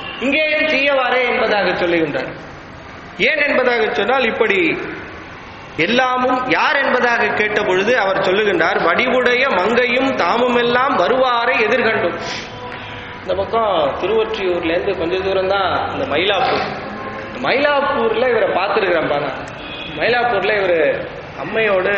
இங்கேயும் தீயவாறே என்பதாக சொல்லுகின்றார் ஏன் என்பதாக சொன்னால் இப்படி எல்லாமும் யார் என்பதாக கேட்ட பொழுது அவர் சொல்லுகின்றார் வடிவுடைய மங்கையும் தாமுமெல்லாம் வருவாரை எதிர்கண்டும் இந்த பக்கம் திருவொற்றியூர்ல இருந்து கொஞ்ச தூரம் தான் இந்த மயிலாப்பூர் இந்த மயிலாப்பூர்ல இவரை பார்த்துருக்கிறேன் பாருங்க மயிலாப்பூர்ல இவர் அம்மையோடு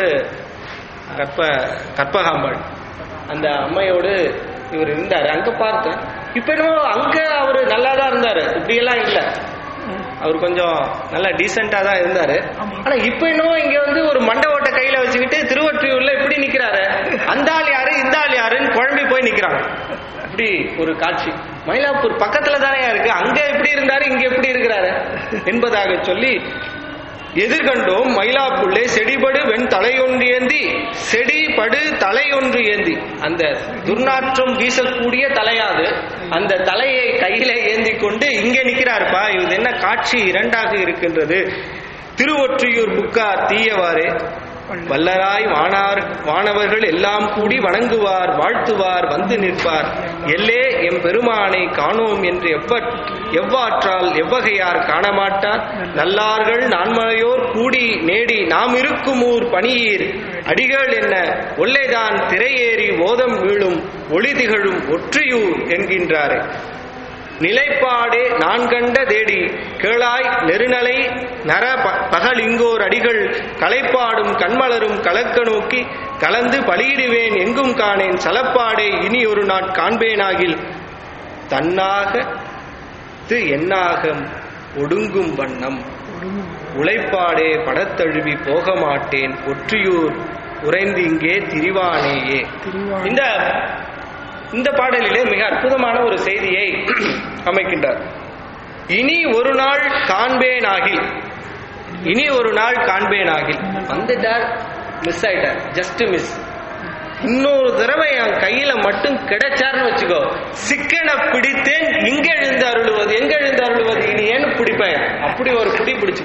கற்ப கற்பகாம்பாள் அந்த அம்மையோடு இவர் இருந்தாரு அங்க பார்த்தேன் இப்ப என்னமோ அங்க அவரு நல்லா தான் இருந்தாரு இப்படியெல்லாம் இல்ல அவர் கொஞ்சம் நல்லா டீசெண்டா தான் இருந்தாரு ஆனா இப்ப என்னவோ இங்க வந்து ஒரு மண்டை ஓட்டை கையில வச்சுக்கிட்டு திருவொற்றியூர்ல இப்படி நிக்கிறாரு அந்த ஆள் யாரு இந்த ஆள் யாருன்னு குழம்பி போய் நிக்கிறாங்க இப்படி ஒரு காட்சி மயிலாப்பூர் பக்கத்துல தானே இருக்கு அங்க எப்படி இருந்தாரு இங்க எப்படி இருக்கிறாரு என்பதாக சொல்லி எதிர்கண்டோம் மயிலாப்புள்ளே செடிபடு வெண் தலையொன்றேந்தி செடிபடு தலையொன்று ஏந்தி அந்த துர்நாற்றம் வீசக்கூடிய தலையாது அந்த தலையை கையில ஏந்தி கொண்டு இங்கே நிக்கிறாருப்பா இது என்ன காட்சி இரண்டாக இருக்கின்றது திருவொற்றியூர் புக்கார் தீயவாறே வல்லராய் வானார் வானவர்கள் எல்லாம் கூடி வணங்குவார் வாழ்த்துவார் வந்து நிற்பார் எல்லே எம் பெருமானை காணோம் என்று எவ்வ எவ்வாற்றால் எவ்வகையார் காணமாட்டார் நல்லார்கள் நான்மலையோர் கூடி நேடி நாம் இருக்கும் ஊர் பணியீர் அடிகள் என்ன ஒல்லைதான் திரையேறி ஓதம் வீழும் ஒளி திகழும் ஒற்றியூர் என்கின்றாரே நிலைப்பாடே நான் கண்ட தேடி கேளாய் நெருநலை நர ப- பகல் இங்கோர் அடிகள் களைப்பாடும் கண்மலரும் கலக்க நோக்கி கலந்து பலியிடுவேன் எங்கும் காணேன் சலப்பாடே இனி ஒரு நாட் காண்பேனாகில் தன்னாக து என்னாகம் ஒடுங்கும் வண்ணம் உழைப்பாடே படத்தழுவி போக மாட்டேன் ஒற்றியூர் உறைந்து இங்கே திரிவானேயே
திருவாரூர்
இந்த இந்த பாடலிலே மிக அற்புதமான ஒரு செய்தியை அமைக்கின்றார் இனி ஒரு நாள் காண்பேனாகில் இனி ஒரு நாள் காண்பேனாகில் வந்துட்டார் மிஸ் ஆயிட்டார் ஜஸ்ட் மிஸ் இன்னொரு தடவை என் கையில மட்டும் கிடைச்சாருன்னு வச்சுக்கோ சிக்கனை பிடித்தேன் இங்க எழுந்து அருளுவது எங்க எழுந்து அருளுவது இனி ஏன்னு பிடிப்பேன் அப்படி ஒரு பிடி பிடிச்சு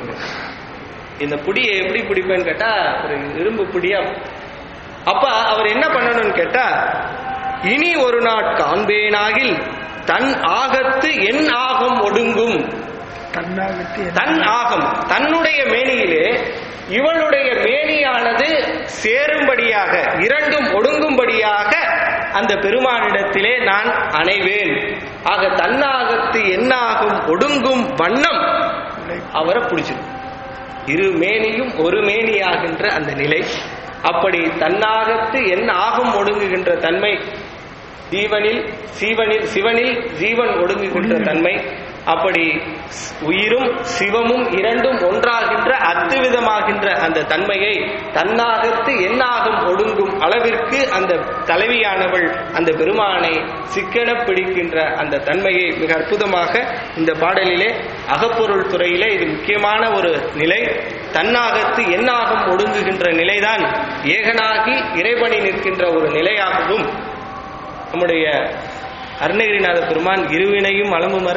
இந்த புடியை எப்படி பிடிப்பேன்னு கேட்டா ஒரு இரும்பு புடியா அப்ப அவர் என்ன பண்ணணும்னு கேட்டா இனி ஒரு நாட் காண்பேனாகில் தன் ஆகத்து என் ஆகம் ஒடுங்கும்
தன்னாகத்து
தன் ஆகம் தன்னுடைய மேனியிலே இவளுடைய மேனியானது சேரும்படியாக இரண்டும் ஒடுங்கும்படியாக அந்த பெருமானிடத்திலே நான் அணைவேன் ஆக தன்னாகத்து என்னாகும் ஒடுங்கும் வண்ணம் அவரை பிடிச்சிடும் இரு மேனியும் ஒரு மேனியாகின்ற அந்த நிலை அப்படி தன்னாகத்து என் ஆகும் ஒடுங்குகின்ற தன்மை ஜீவனில் சீவனில் சிவனில் ஜீவன் ஒடுங்குகின்ற தன்மை அப்படி உயிரும் சிவமும் இரண்டும் ஒன்றாகின்ற அத்துவிதமாகின்ற அந்த தன்மையை தன்னாகத்து என்னாகும் ஒடுங்கும் அளவிற்கு அந்த தலைவியானவள் அந்த பெருமானை சிக்கன பிடிக்கின்ற அந்த தன்மையை மிக அற்புதமாக இந்த பாடலிலே அகப்பொருள் துறையிலே இது முக்கியமான ஒரு நிலை தன்னாகத்து என்னாகும் ஒடுங்குகின்ற நிலைதான் ஏகனாகி இறைவனி நிற்கின்ற ஒரு நிலையாகவும் நம்முடைய அருணகிரிநாத பெருமான் இருவினையும் அளமுமர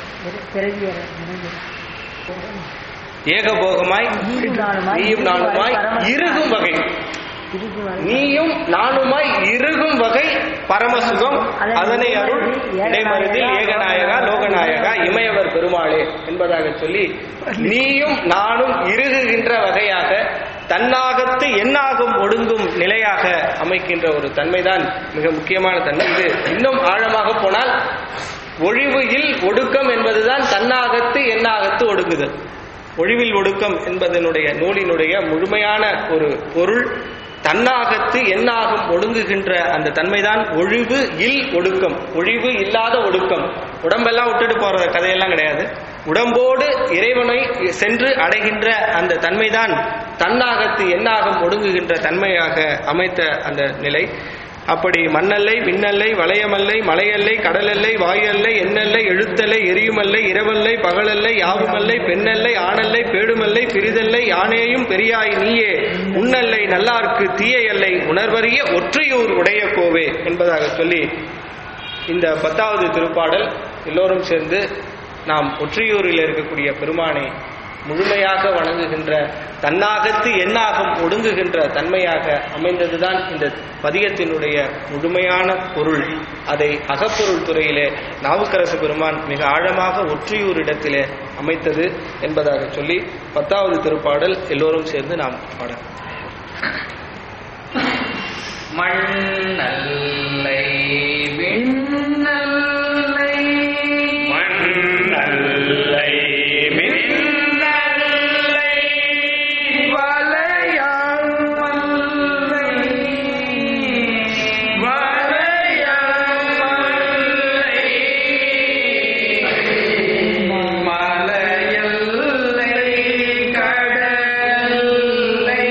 ஏகபோகமாய் நீயும் நானுமாய் இருகும் வகை நீயும் நானுமாய் இருகும் வகை பரமசுகம் அதனை அருள் இடைமருதில் ஏகநாயகா லோகநாயகா இமயவர் பெருமாளே என்பதாக சொல்லி நீயும் நானும் இருகுகின்ற வகையாக தன்னாகத்து என்னாகும் ஒடுங்கும் நிலையாக அமைக்கின்ற ஒரு தன்மைதான் மிக முக்கியமான தன்மை இது இன்னும் ஆழமாக போனால் ஒழிவு இல் ஒடுக்கம் என்பதுதான் தன்னாகத்து என்னாகத்து ஒடுங்குதல் ஒழிவில் ஒடுக்கம் என்பதனுடைய நூலினுடைய முழுமையான ஒரு பொருள் தன்னாகத்து என்னாகும் ஒடுங்குகின்ற அந்த தன்மைதான் ஒழிவு இல் ஒடுக்கம் ஒழிவு இல்லாத ஒடுக்கம் உடம்பெல்லாம் விட்டுட்டு போற கதையெல்லாம் கிடையாது உடம்போடு இறைவனை சென்று அடைகின்ற அந்த தன்மைதான் தன்னாகத்து என்னாகும் ஒடுங்குகின்ற தன்மையாக அமைத்த அந்த நிலை அப்படி மண்ணல்லை விண்ணல்லை வளையமல்லை மலையல்லை கடலல்லை வாயல்லை எண்ணல்லை எழுத்தல்லை எரியுமல்லை இரவல்லை பகலல்லை யாவுமல்லை பெண்ணல்லை ஆணல்லை பேடுமல்லை பிரிதல்லை யானேயும் பெரியாய் நீயே உன்னல்லை நல்லார்க்கு தீயல்லை உணர்வறிய ஒற்றையூர் உடைய கோவே என்பதாக சொல்லி இந்த பத்தாவது திருப்பாடல் எல்லோரும் சேர்ந்து நாம் ஒற்றையூரில் இருக்கக்கூடிய பெருமானை முழுமையாக வணங்குகின்ற தன்னாகத்து எண்ணாகம் ஒடுங்குகின்ற தன்மையாக அமைந்ததுதான் இந்த பதியத்தினுடைய முழுமையான பொருள் அதை அகப்பொருள் துறையிலே நாவுக்கரசு பெருமான் மிக ஆழமாக ஒற்றியூரிடத்திலே அமைத்தது என்பதாக சொல்லி பத்தாவது திருப்பாடல் எல்லோரும் சேர்ந்து நாம் பாட
மண்ணல்லை விண்ணல்லை
மண்ணல்லை மின்னல்லை
வலையாமல்லை மலையல்லை கடல்லை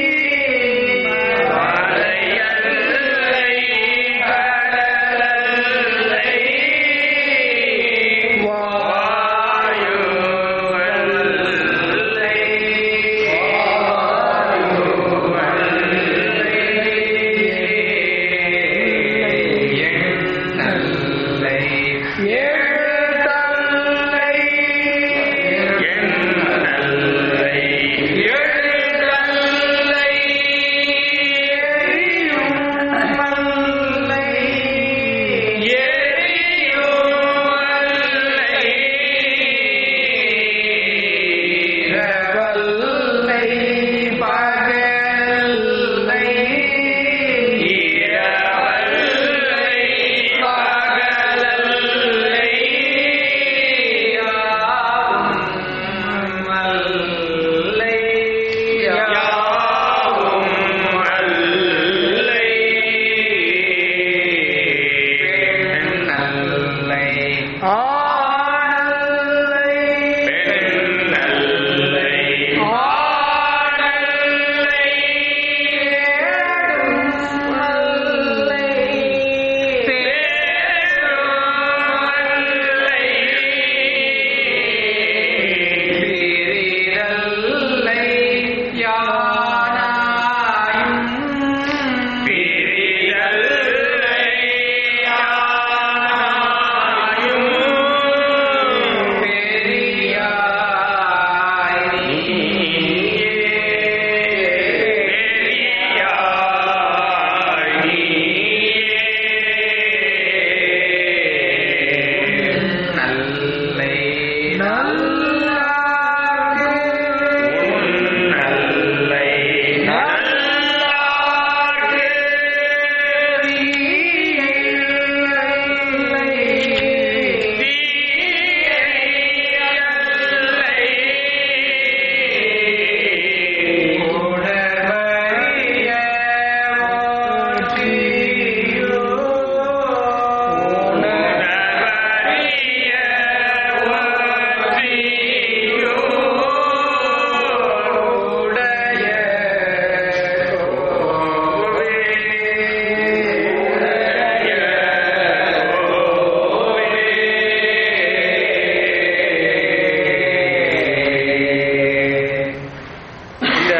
இந்த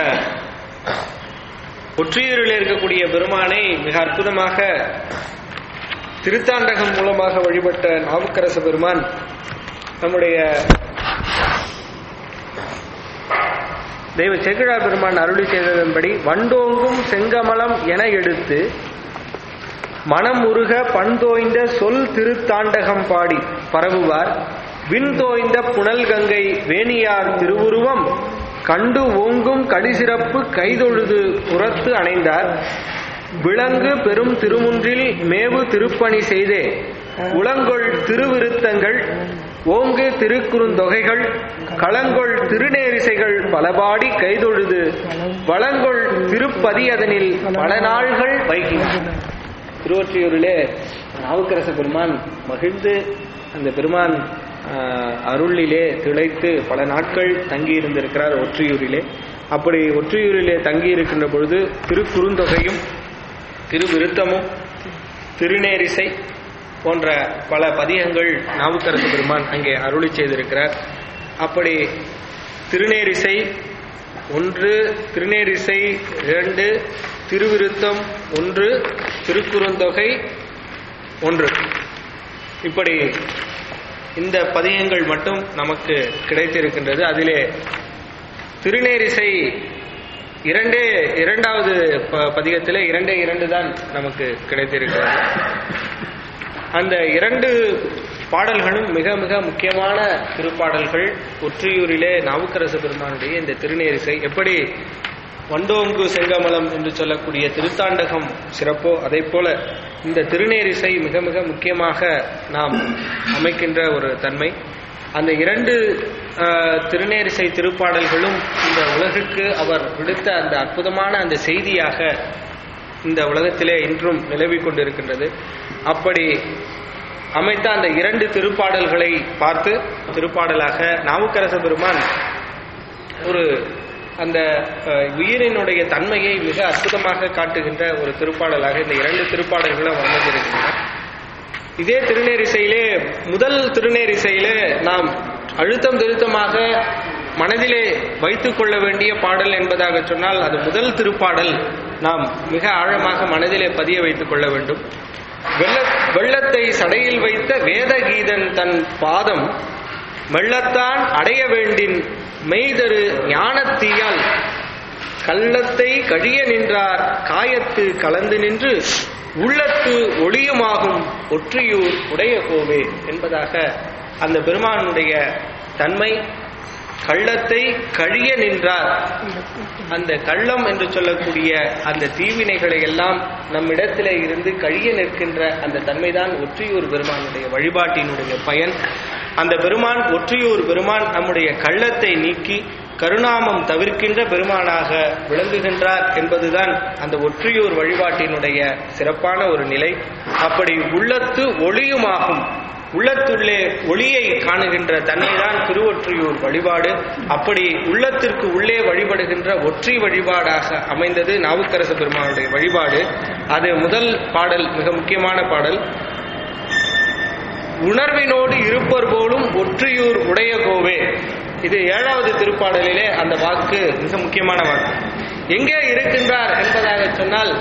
ஒற்றியூரில் இருக்கக்கூடிய பெருமானை மிக அற்புதமாக திருத்தாண்டகம் மூலமாக வழிபட்ட நாவுக்கரச பெருமான் நம்முடைய தெய்வ செகுழா பெருமான் அருளி செய்ததன்படி வண்டோங்கும் செங்கமலம் என எடுத்து மனம் உருக பண்தோய்ந்த சொல் திருத்தாண்டகம் பாடி பரவுவார் விண்தோய்ந்த புனல் கங்கை வேணியார் திருவுருவம் கண்டு ஓங்கும் கடிசிறப்பு கைதொழுது புறத்து அணைந்தார் விளங்கு பெரும் திருமுன்றில் மேவு திருப்பணி செய்தே உளங்கொள் திருவிருத்தங்கள் ஓங்கு திருக்குறுந்தொகைகள் களங்கொள் திருநேரிசைகள் பலபாடி கைதொழுது வளங்கொள் திருப்பதி அதனில் பல நாள்கள் வைகின்றன திருவொற்றியூரிலே நாவுக்கரச பெருமான் மகிழ்ந்து அந்த பெருமான் ஆஹ், அருளிலே திளைத்து பல நாட்கள் தங்கி இருந்திருக்கிறார் ஒற்றியூரிலே அப்படி ஒற்றியூரிலே தங்கி இருக்கின்ற பொழுது திருக்குறுந்தொகையும் திருவிருத்தமும் திருநேரிசை போன்ற பல பதிகங்கள் நாவுக்கரசு பெருமான் அங்கே அருளி செய்திருக்கிறார் அப்படி திருநேரிசை ஒன்று திருநேரிசை இரண்டு திருவிருத்தம் ஒன்று திருக்குறுந்தொகை ஒன்று இப்படி இந்த பதிகங்கள் மட்டும் நமக்கு கிடைத்திருக்கின்றது அதிலே திருநேரிசை இரண்டே இரண்டாவது ப- பதிகத்திலே இரண்டே இரண்டு தான் நமக்கு கிடைத்திருக்கிறது அந்த இரண்டு பாடல்களும் மிக மிக முக்கியமான திருப்பாடல்கள் ஒற்றியூரிலே நாவுக்கரசு பெருமானுடைய இந்த திருநேரிசை எப்படி வண்டோங்கு செங்கமலம் என்று சொல்லக்கூடிய திருத்தாண்டகம் சிறப்போ அதே போல இந்த திருநேரிசை மிக மிக முக்கியமாக நாம் அமைக்கின்ற ஒரு தன்மை அந்த இரண்டு அஹ், திருநேரிசை திருப்பாடல்களும் இந்த உலகுக்கு அவர் விடுத்த அந்த அற்புதமான அந்த செய்தியாக இந்த உலகத்திலே இன்றும் நிலவிக் கொண்டிருக்கின்றது அப்படி அமைத்த அந்த இரண்டு திருப்பாடல்களை பார்த்து திருப்பாடலாக நாவுக்கரச பெருமான் ஒரு அந்த அஹ், உயிரினுடைய தன்மையை மிக அற்புதமாக காட்டுகின்ற ஒரு திருப்பாடலாக இந்த இரண்டு திருப்பாடல்களும் அமைந்திருக்கின்றன இதே திருநேரிசையிலே முதல் திருநேரிசையிலே நாம் அழுத்தம் திருத்தமாக மனதிலே வைத்துக் கொள்ள வேண்டிய பாடல் என்பதாக சொன்னால் அது முதல் திருப்பாடல் நாம் மிக ஆழமாக மனதிலே பதிய வைத்துக் கொள்ள வேண்டும் வெள்ள வெள்ளத்தை சடையில் வைத்த வேதகீதன் தன் பாதம் மெள்ளத்தான் அடைய வேண்டின் மெய்தரு ஞானத்தீயால் கள்ளத்தை கழிய நின்றார் காயத்து கலந்து நின்று உள்ளத்து ஒளியுமாகும் ஒற்றியூர் உடைய கோவே என்பதாக அந்த பெருமானுடைய தன்மை கள்ளத்தை கழிய நின்றார் அந்த கள்ளம் என்று சொல்லக்கூடிய அந்த தீவினைகளை எல்லாம் நம்மிடத்திலே இருந்து கழிய நிற்கின்ற அந்த தன்மைதான் ஒற்றியூர் பெருமானுடைய வழிபாட்டினுடைய பயன் அந்த பெருமான் ஒற்றியூர் பெருமான் நம்முடைய கள்ளத்தை நீக்கி கருணாமம் தவிர்க்கின்ற பெருமானாக விளங்குகின்றார் என்பதுதான் அந்த ஒற்றியூர் வழிபாட்டினுடைய சிறப்பான ஒரு நிலை அப்படி உள்ளத்து ஒளியுமாகும் உள்ளத்துள்ளே ஒளியை காணுகின்ற தன்மைதான் திருவொற்றியூர் வழிபாடு அப்படி உள்ளத்திற்கு உள்ளே வழிபடுகின்ற ஒற்றி வழிபாடாக அமைந்தது நாவுக்கரச பெருமானுடைய வழிபாடு அது முதல் பாடல் மிக முக்கியமான பாடல் உணர்வினோடு இருப்பர் போலும் ஒற்றியூர் உடைய கோவே இது ஏழாவது திருப்பாடலிலே அந்த வாக்கு மிக முக்கியமான வாக்கு எங்கே இருக்கின்றார் என்பதாக சொன்னால்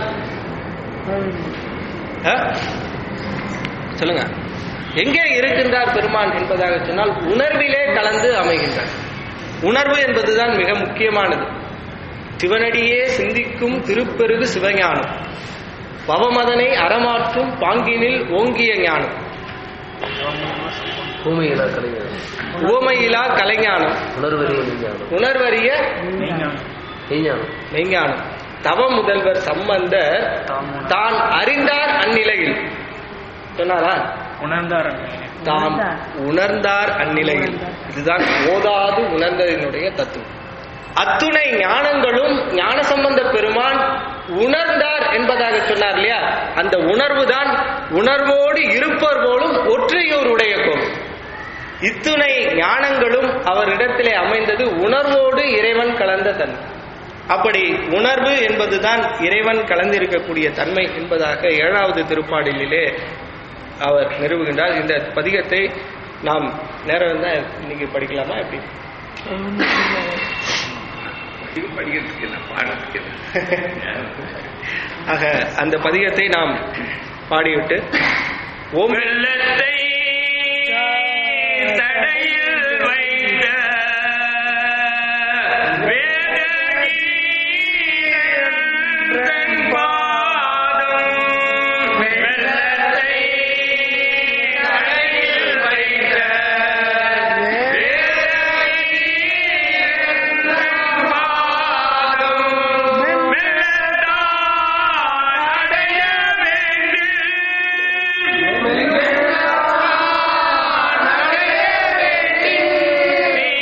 ஆ? சொல்லுங்க எங்கே இருக்கின்றார் பெருமான் என்பதாக சொன்னால் உணர்விலே கலந்து அமைகின்றார் உணர்வு என்பதுதான் மிக முக்கியமானது சிவனடியே சிந்திக்கும் திருப்பெருகு சிவஞானம் பவமதனை அறமாற்றும் பாங்கினில் ஓங்கிய ஞானம்
பூமியில கலைஞர்
உவமையிலா கலைஞானம்
உணர்வறிய விஞ்ஞானம்
உணர்வறிய
மெய்ஞானம்
மெய்ஞானம் தவ முதல்வர் சம்பந்தர் தான் அறிந்தார் அந்நிலையில் சொன்னாரா
உணர்ந்தார்
தாம் உணர்ந்தார் அந்நிலையில் இதுதான் ஓதாது உணர்ந்ததினுடைய தத்துவம் அத்துணை ஞானங்களும் ஞான சம்பந்த பெருமான் உணர்ந்தார் என்பதாக சொன்னார் இல்லையா அந்த உணர்வு தான் உணர்வோடு இருப்பர் போலும் ஒற்றையோருடைய கோவில் இத்துணை ஞானங்களும் அவரிடத்திலே அமைந்தது உணர்வோடு இறைவன் கலந்த தன்மை அப்படி உணர்வு என்பதுதான் இறைவன் கலந்திருக்கக்கூடிய தன்மை என்பதாக ஏழாவது திருப்பாடலிலே அவர் நிறுவுகின்றார் இந்த பதிகத்தை நாம் நேரம் இருந்தா இன்னைக்கு படிக்கலாமா எப்படி
இது படிக்கிறதுக்கு என்ன பாடுறதுக்கு என்ன
ஆக அந்த பதிகத்தை நாம் பாடிவிட்டு ஓம்
வெள்ளத்தை தடையில் வைத்த வேதகீதன் பாதம். வெள்ளத்தை தடையில் வைத்த வேதகீதன் பாதம். வெள்ளத்தான் அடைய வேண்டும்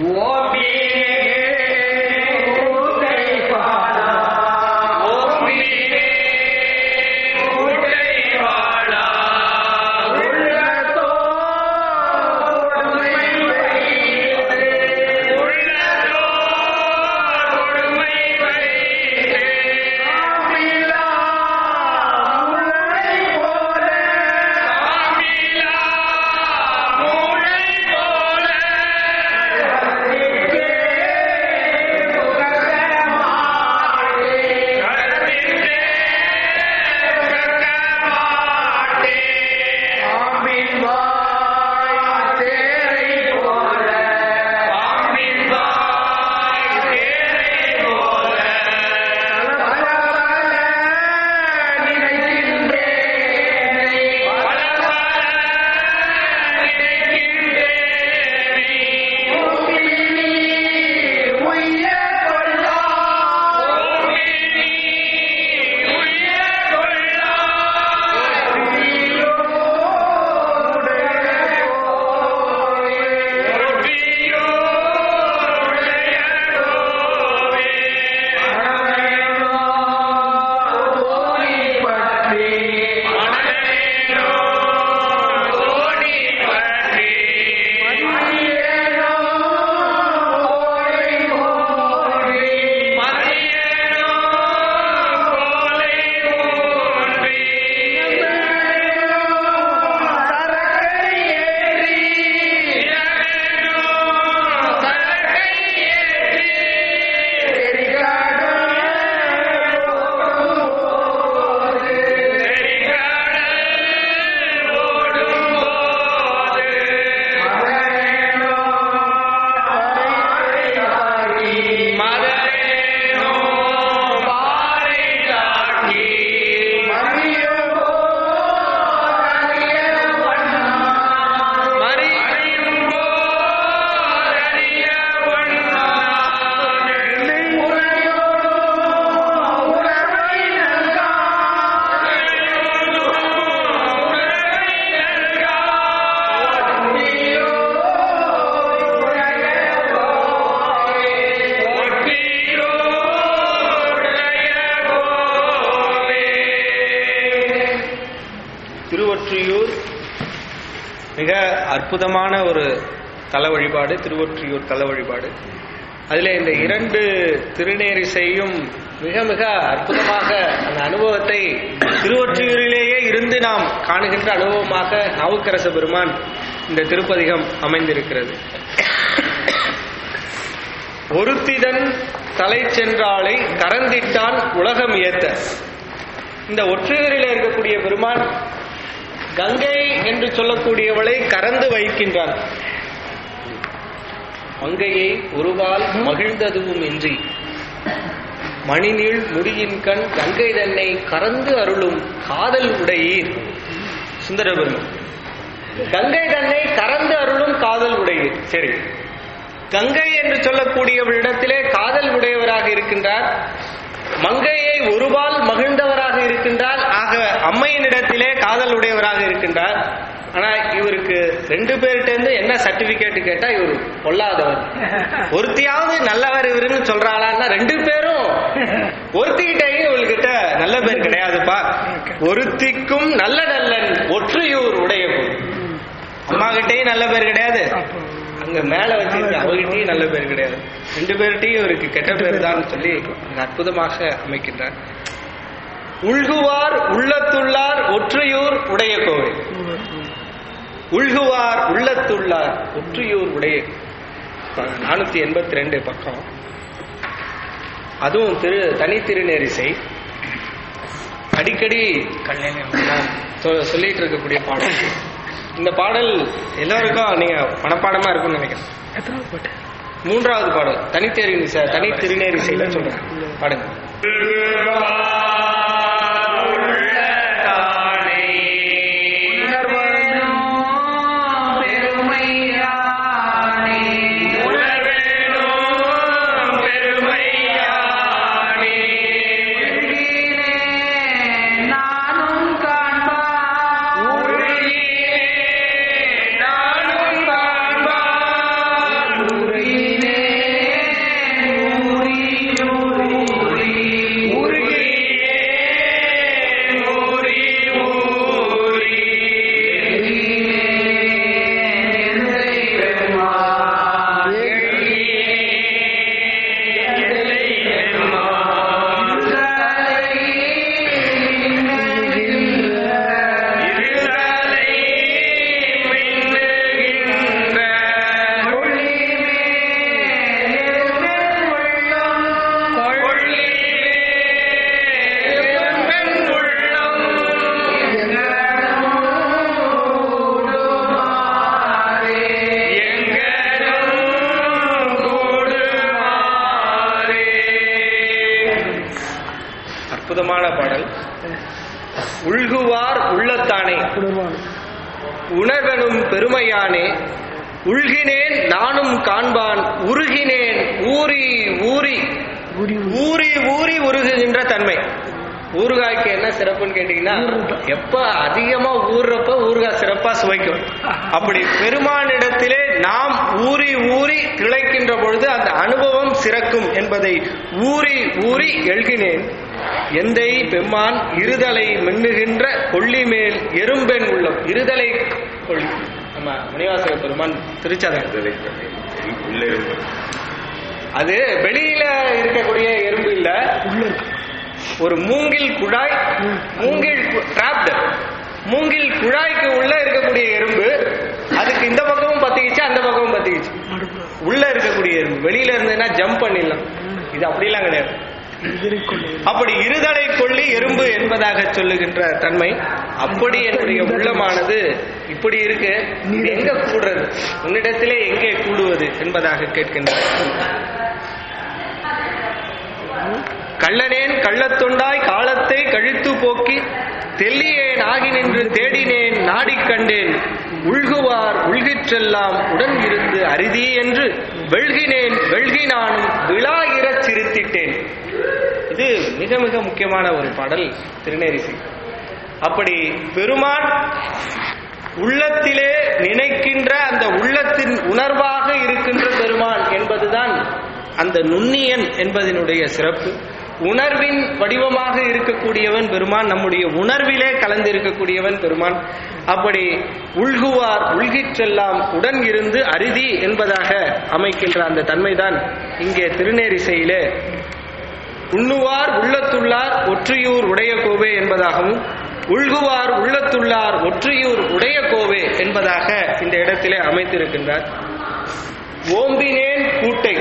திருவொற்றியூர் மிக அற்புதமான ஒரு தல வழிபாடு திருவொற்றியூர் தல வழிபாடு அதில் இந்த இரண்டு திருநேரிசையும் மிக மிக அற்புதமாக அந்த அனுபவத்தை திருவொற்றியூரிலேயே இருந்து நாம் காணுகின்ற அனுபவமாக நாவுக்கரச பெருமான் இந்த திருப்பதிகம் அமைந்திருக்கிறது ஒருத்திதன் தலை சென்றாலை கரந்திட்டான் உலகம் ஏத்த இந்த ஒற்றையரில் இருக்கக்கூடிய பெருமான் கங்கை என்று சொல்லக்கூடியவளை கறந்து வைக்கின்றான் மங்கையை ஒருவால் மகிழ்ந்ததுவும் இன்றி மணிநீள் முடியின் கண் கங்கை தன்னை கறந்து அருளும் காதல் உடையீர் சுந்தரபெருமன் கங்கை தன்னை கறந்து அருளும் காதல் உடையீர் சரி கங்கை என்று சொல்லக்கூடியவரிடத்திலே காதல் உடையவராக இருக்கின்றார் மங்கையை ஒருபால் மகிழ்ந்தவராக இருக்கின்றார் ஆக அம்மையினிடத்திலே காதல் உடையவராக இருக்கின்றார் ஆனா இவருக்கு ரெண்டு பேர்கிட்ட இருந்து என்ன சர்டிபிகேட் கேட்டா இவர் பொல்லாதவர் ஒருத்தியாவது நல்லவர் இவருன்னு சொல்றாளான்னா ரெண்டு பேரும் ஒருத்திக்கிட்டையும் இவள்கிட்ட நல்ல பேர் கிடையாதுப்பா ஒருத்திக்கும் நல்ல நல்லன் ஒற்றையூர் உடைய அம்மா கிட்டயும் நல்ல பேர் கிடையாது அங்க மேல வச்சிருக்க அவகிட்டயும் நல்ல பேர் கிடையாது ரெண்டு பேர்கிட்டயும் இவருக்கு கெட்ட பேர் தான் சொல்லி மிக அற்புதமாக அமைக்கின்றார் உள்குவார் உள்ளத்துள்ளார் ஒற்றையூர் உடைய கோவில் உள்குவார் உள்ளத்துள்ளார் ஒற்றையூர் உடைய நானூத்தி எண்பத்தி ரெண்டு பக்கம் அதுவும் திரு தனி திருநேரிசை அடிக்கடி நாம் சொ- சொல்லிட்டு இருக்கக்கூடிய பாடல் இந்த பாடல் எல்லாருக்கும் நீங்க மனப்பாடமா இருக்கும்னு நினைக்கிறேன்
எத்தனாவது பாட்டு
மூன்றாவது பாடல் தனித்தேரி தனி திருநேரிசையில சொல்றேன் பாடுங்க
நானும் காண்பான்
அற்புதமான பாடல் உள்குவார் உள்ளத்தானே
குளிர்வான்
உணர்வெனும் பெருமையானே உள்கினேன் நானும் காண்பான் உருகினேன் ஊறி ஊறி
ஊறி
ஊறி ஊறி உருகுகின்ற தன்மை ஊறுகாய்க்கு என்ன சிறப்புன்னு கேட்டீங்கன்னா எப்ப அதிகமா ஊறுறப்ப ஊறுகாய் சிறப்பா சுவைக்கும் அப்படி பெருமானிடத்திலே நாம் ஊறி ஊறி திளைக்கின்ற பொழுது அந்த அனுபவம் சிறக்கும் என்பதை ஊறி ஊறி எழுகினேன் எந்தை பெம்மான் இருதலை மின்னுகின்ற கொள்ளி மேல் எறும்பெண் உள்ளம் இருதலை கொள்ளி நம்ம மணிவாசக பெருமான் திருச்சாதன்
உள்ள இருக்கு
அது வெளியில இருக்கக்கூடிய எறும்பு இல்ல
உள்ள இருக்கு
ஒரு மூங்கில் குழாய் மூங்கில் டிராப்டு மூங்கில் குழாய்க்கு உள்ள இருக்கக்கூடிய எறும்பு அதுக்கு இந்த பக்கமும் பத்திக்கிச்சு அந்த பக்கமும் பத்திக்கிச்சு
நடுப்புற
உள்ள இருக்கக்கூடிய எறும்பு வெளியில இருந்ததுன்னா ஜம்ப் பண்ணிடலாம் இது அப்படிலாம் கிடையாது
எதிரை கொண்டு
அப்படி இருதலை கொள்ளி எறும்பு என்பதாக சொல்லுகின்ற தன்மை அப்படி என்னுடைய உள்ளமானது இப்படி இருக்கு இது எங்க கூடுறது உன்னிடத்திலே எங்கே கூடுவது என்பதாக கேட்கின்றார் கள்ளனேன் கள்ளத்தொண்டாய் காலத்தை கழித்து போக்கி தெல்லியேன் ஆகி நின்று தேடினேன் நாடிக் கண்டேன் உள்குவார் உள்கிற்றெல்லாம் உடன் இருந்து அரிதி என்று வெள்கினேன் வெள்கினானும் விழாயிரச் சிரித்திட்டேன் இது மிக மிக முக்கியமான ஒரு பாடல் திருநேரிசி அப்படி பெருமான் உள்ளத்திலே நினைக்கின்ற அந்த உள்ளத்தின் உணர்வாக இருக்கின்ற பெருமான் என்பதுதான் அந்த நுண்ணியன் என்பதனுடைய சிறப்பு உணர்வின் வடிவமாக இருக்கக்கூடியவன் பெருமான் நம்முடைய உணர்விலே கலந்திருக்கக்கூடியவன் பெருமான் அப்படி உள்குவார் உள்கிற்றெல்லாம் உடன் இருந்து அரிதி என்பதாக அமைக்கின்ற அந்த தன்மைதான் இங்கே திருநேரிசையிலே உண்ணுவார் உள்ளத்துள்ளார் ஒற்றியூர் உடைய கோவே என்பதாகவும் உள்குவார் உள்ளத்துள்ளார் ஒற்றியூர் உடைய கோவே என்பதாக இந்த இடத்திலே அமைத்திருக்கின்றார் ஓம்பினேன் கூட்டை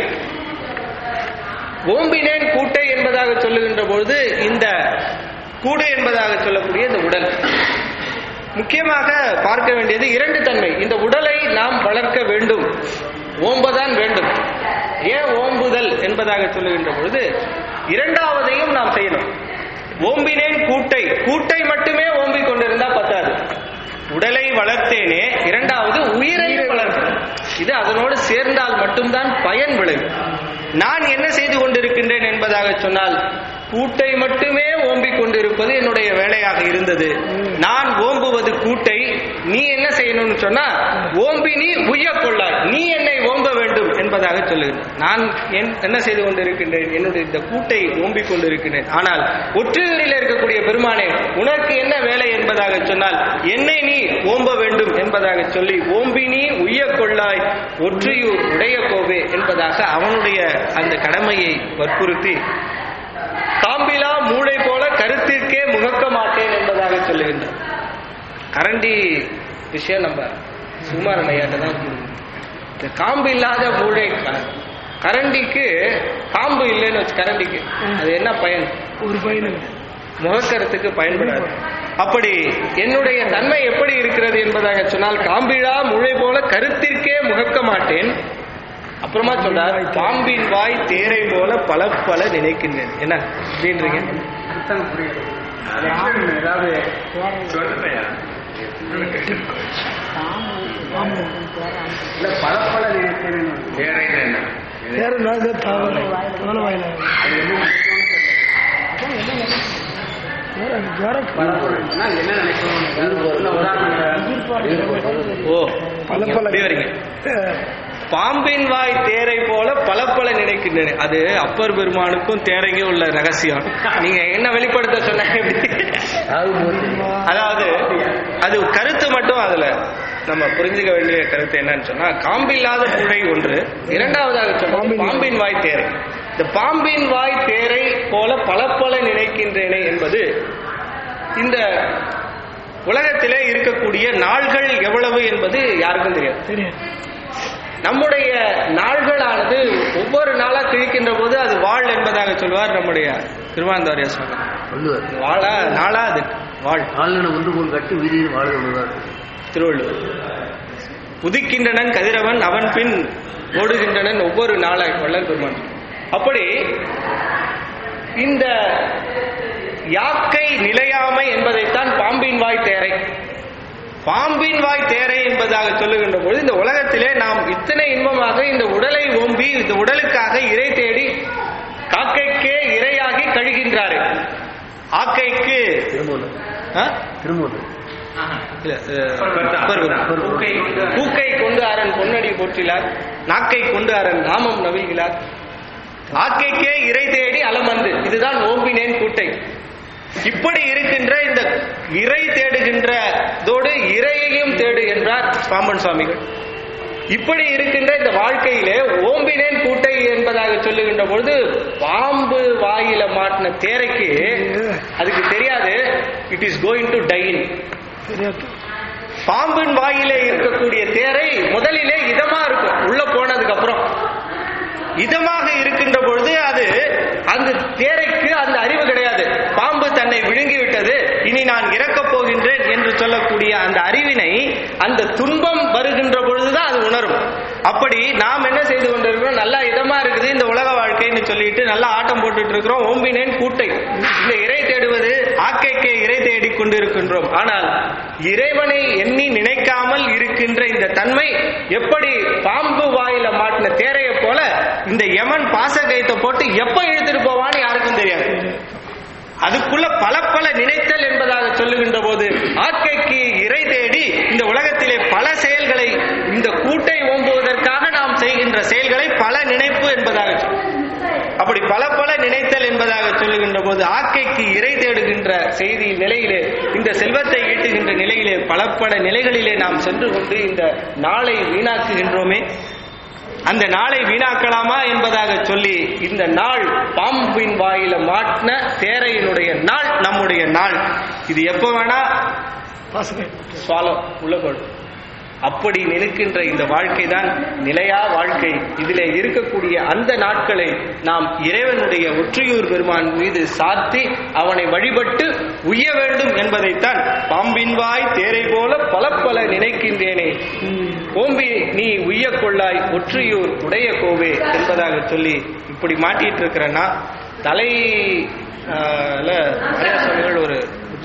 ஓம்பினேன் கூட்டை என்பதாக சொல்லுகின்ற பொழுது இந்த கூடு என்பதாக சொல்லக்கூடிய இந்த உடல் முக்கியமாக பார்க்க வேண்டியது இரண்டு தன்மை இந்த உடலை நாம் வளர்க்க வேண்டும் ஓம்பதான் வேண்டும் ஏன் ஓம்புதல் என்பதாக சொல்லுகின்ற பொழுது இரண்டாவதையும் நாம் செய்யணும் ஓம்பினேன் கூட்டை கூட்டை மட்டுமே ஓம்பிக் கொண்டிருந்தா பத்தாது உடலை வளர்த்தேனே இரண்டாவது உயிரையும் வளர்த்தேன் இது அதனோடு சேர்ந்தால் மட்டும்தான் பயன் விளையும் நான் என்ன செய்து கொண்டிருக்கின்றேன் என்பதாக சொன்னால் கூட்டை மட்டுமே ஓம்பிக் கொண்டிருப்பது என்னுடைய வேலையாக இருந்தது நான் ஓம்புவது கூட்டை நீ என்ன செய்யணும்னு சொன்னா ஓம்பி நீ உய்ய கொள்ளாய் நீ என்னை ஓம்ப வேண்டும் என்பதாக சொல்லுகிறேன் நான் என்- என்ன செய்து கொண்டிருக்கின்றேன் என்னுடைய இந்த கூட்டை ஓம்பிக் கொண்டிருக்கின்றேன் ஆனால் ஒற்றுகளில் இருக்கக்கூடிய பெருமானே உனக்கு என்ன வேலை என்பதாக சொன்னால் என்னை நீ ஓம்ப வேண்டும் என்பதாக சொல்லி ஓம்பி நீ உய்ய கொள்ளாய் ஒற்றியூர் உடைய கோவே என்பதாக அவனுடைய அந்த கடமையை வற்புறுத்தி காம்பிலா மூளை போல கருத்திற்கே முகக்க மாட்டேன் என்பதாக சொல்லுகின்றார் கரண்டி விஷயம் நம்ம சுமாரன் ஐயாட்ட தான் புரியும். இந்த காம்பு இல்லாத மூளை க- கரண்டிக்கு காம்பு இல்லைன்னு வச்சு கரண்டிக்கு அது என்ன பயன்
ஒரு பையனு
முகக்கருத்துக்கு பயன்படாது அப்படி என்னுடைய தன்மை எப்படி இருக்கிறது என்பதாக சொன்னால் காம்பிழா முளை போல கருத்திற்கே முகக்க மாட்டேன் அப்புறமா சொல்றார் பாம்பின் வாய் தேரை போல பல பல நினைக்கின்றேன் என்ன அப்படின்றீங்க
சொல்லுமையா வேற என்ன
வேற நாள் தவளை தவளை வாயில வேற
ஓ
பல பல
அப்படி வரீங்க பாம்பின் வாய் தேரை போல பல பல நினைக்கின்றன அது அப்பர் பெருமானுக்கும் தேரைக்கும் உள்ள ரகசியம் நீங்க என்ன வெளிப்படுத்த சொன்னாங்க எப்படி? அதாவது அது கருத்து மட்டும் அதுல நம்ம புரிஞ்சுக்க வேண்டிய கருத்து என்னன்னு சொன்னா காம்பில்லாத புழை ஒன்று இரண்டாவதாக சொன்னா பாம்பின் வாய் தேரை இந்த பாம்பின் வாய் தேரை போல பல பல நினைக்கின்றேனே என்பது இந்த உலகத்திலே இருக்கக்கூடிய நாள்கள் எவ்வளவு என்பது யாருக்கும் தெரியாது
தெரியும்
நம்முடைய நாள்களானது ஒவ்வொரு நாளா கிழிக்கின்ற போது அது வாழ் என்பதாக சொல்வார் நம்முடைய திருவாந்தாரிய சுவாமி
வள்ளுவர்
வாழா நாளா அது வாழ்
ஆளுநர் ஒன்று போல் கட்டி வீதியில் வாழ்கிறார்
திருவள்ளுவர் உதிக்கின்றனன் கதிரவன் அவன் பின் ஓடுகின்றனன் ஒவ்வொரு நாளாய் வள்ளல் பெருமான் அப்படி இந்த யாக்கை நிலையாமை என்பதைத்தான் பாம்பின் வாய் தேரை பாம்பின் வாய் தேரை என்பதாக சொல்லுகின்ற பொழுது இந்த உலகத்திலே நாம் இத்தனை இன்பமாக இந்த உடலை ஓம்பி இந்த உடலுக்காக இறை தேடி காக்கைக்கே இரையாகி கழுகின்றாரு ஆக்கைக்கு
திருமூலம்
ஆ?
திருமூலம்
இல்ல, அஹ், பருவதம்.
பூக்கை கொண்டு
பூக்கை கொண்டு அரண் பொன்னடி போற்றிலார் நாக்கை கொண்டு அரண் நாமம் நவில்கிறார் ஆக்கைக்கே இறை தேடி அலமந்து இதுதான் ஓம்பினேன் கூட்டை இப்படி இருக்கின்ற இந்த இறை தேடுகின்றதோடு இறையையும் தேடு என்றார் பாம்பன் சுவாமிகள் இப்படி இருக்கின்ற இந்த வாழ்க்கையிலே ஓம்பினேன் கூட்டை என்பதாக சொல்லுகின்ற பொழுது பாம்பு வாயில மாட்டின தேரைக்கு அதுக்கு தெரியாது it is going to die
தெரியாது
பாம்பின் வாயிலே இருக்கக்கூடிய தேரை முதலிலே இதமா இருக்கும் உள்ள போனதுக்கு அப்புறம் இதமாக இருக்கின்ற பொழுது அது அந்த தேரைக்கு அந்த அறிவு கிடையாது பாம்பு தன்னை விழுங்கி விட்டது இனி நான் இறக்கப் போகின்றேன் என்று சொல்லக்கூடிய அந்த அறிவினை அந்த துன்பம் வருகின்ற பொழுதுதான் அது உணரும் அப்படி நாம் என்ன செய்து கொண்டிருக்கிறோம் நல்லா இதமா இருக்குது இந்த உலக வாழ்க்கைன்னு சொல்லிட்டு நல்லா ஆட்டம் போட்டுட்டு இருக்கிறோம் ஓம்பினேன் கூட்டை இந்த இறை தேடுவது ஆக்கைக்கே இறை தேடிக் கொண்டிருக்கின்றோம் ஆனால் இறைவனை எண்ணி நினைக்காமல் இருக்கின்ற இந்த தன்மை எப்படி பாம்பு வாயில மாட்டின தேரையை போல இந்த யமன் பாசகயத்தை போட்டு எப்ப இழுத்துட்டு போவான்னு யாருக்கும் தெரியாது அதுக்குள்ள பல பல நினைத்தல் என்பதாக சொல்லுகின்ற போது ஆக்கைக்கு இறை தேடி இந்த உலகத்திலே பல செயல்களை இந்த கூட்டை ஓம்புவதற்காக நாம் செய்கின்ற செயல்களை பல நினைப்பு என்பதாக சொல்லும். அப்படி பல பல நினைத்தல் என்பதாக சொல்லுகின்ற போது ஆக்கைக்கு இறை தேடுகின்ற செய்தி நிலையிலே இந்த செல்வத்தை ஈட்டுகின்ற நிலையிலே பல பல நிலைகளிலே நாம் சென்று கொண்டு இந்த நாளை வீணாக்குகின்றோமே அந்த நாளை வீணாக்கலாமா என்பதாக சொல்லி இந்த நாள் பாம்பின் வாயில மாட்டின தேரையினுடைய நாள் நம்முடைய நாள் இது எப்ப வேணா
பாசகம்
சுவாலோ உள்ள போடும் அப்படி நினைக்கின்ற இந்த வாழ்க்கை தான் நிலையா வாழ்க்கை இதிலே இருக்கக்கூடிய அந்த நாட்களை நாம் இறைவனுடைய ஒற்றியூர் பெருமான் மீது சாத்தி அவனை வழிபட்டு உய்ய வேண்டும் என்பதைத்தான் பாம்பின் வாய் தேரை போல பல பல நினைக்கின்றேனே ஓம்பி நீ உய்ய கொள்ளாய் ஒற்றியூர் உடைய கோவே என்பதாக சொல்லி இப்படி மாட்டிட்டு இருக்கிறன்னா தலை ஆஹ், ல மரியா சுவாமிகள் ஒரு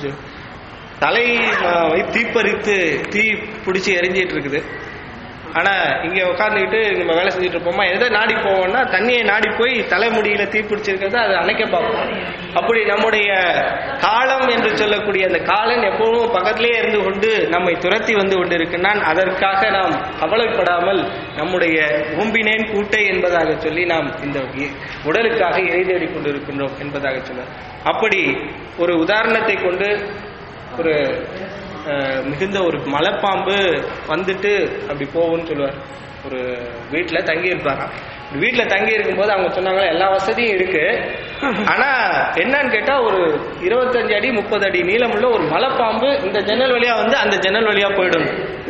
தலை ஆஹ், வை தீப்பறித்து தீ பிடிச்சி எரிஞ்சிட்டு இருக்குது ஆனா இங்க உட்காந்துக்கிட்டு நம்ம வேலை செஞ்சுட்டு இருப்போமா எதை நாடி போவோம்னா தண்ணியை நாடி போய் தலைமுடியில தீ பிடிச்சிருக்கிறத அதை அணைக்க பார்ப்போம் அப்படி நம்முடைய காலம் என்று சொல்லக்கூடிய அந்த காலன் எப்பவும் பக்கத்திலேயே இருந்து கொண்டு நம்மை துரத்தி வந்து கொண்டிருக்கின்றான் அதற்காக நாம் கவலைப்படாமல் நம்முடைய ஊம்பினேன் கூட்டை என்பதாக சொல்லி நாம் இந்த இ- உடலுக்காக இறை தேடிக் கொண்டிருக்கின்றோம் என்பதாக சொன்னார் அப்படி ஒரு உதாரணத்தை கொண்டு ஒரு அஹ், மிகுந்த ஒரு மலைப்பாம்பு வந்துட்டு அப்படி போகும்னு சொல்லுவார் ஒரு வீட்டில் தங்கி இருப்பாராம் வீட்டில் தங்கி இருக்கும்போது அவங்க சொன்னாங்களா எல்லா வசதியும் இருக்கு ஆனா என்னன்னு கேட்டா ஒரு இருபத்தஞ்சு அடி முப்பது அடி நீளமுள்ள ஒரு மலைப்பாம்பு இந்த ஜன்னல் வழியா வந்து அந்த ஜன்னல் வழியா போயிடும்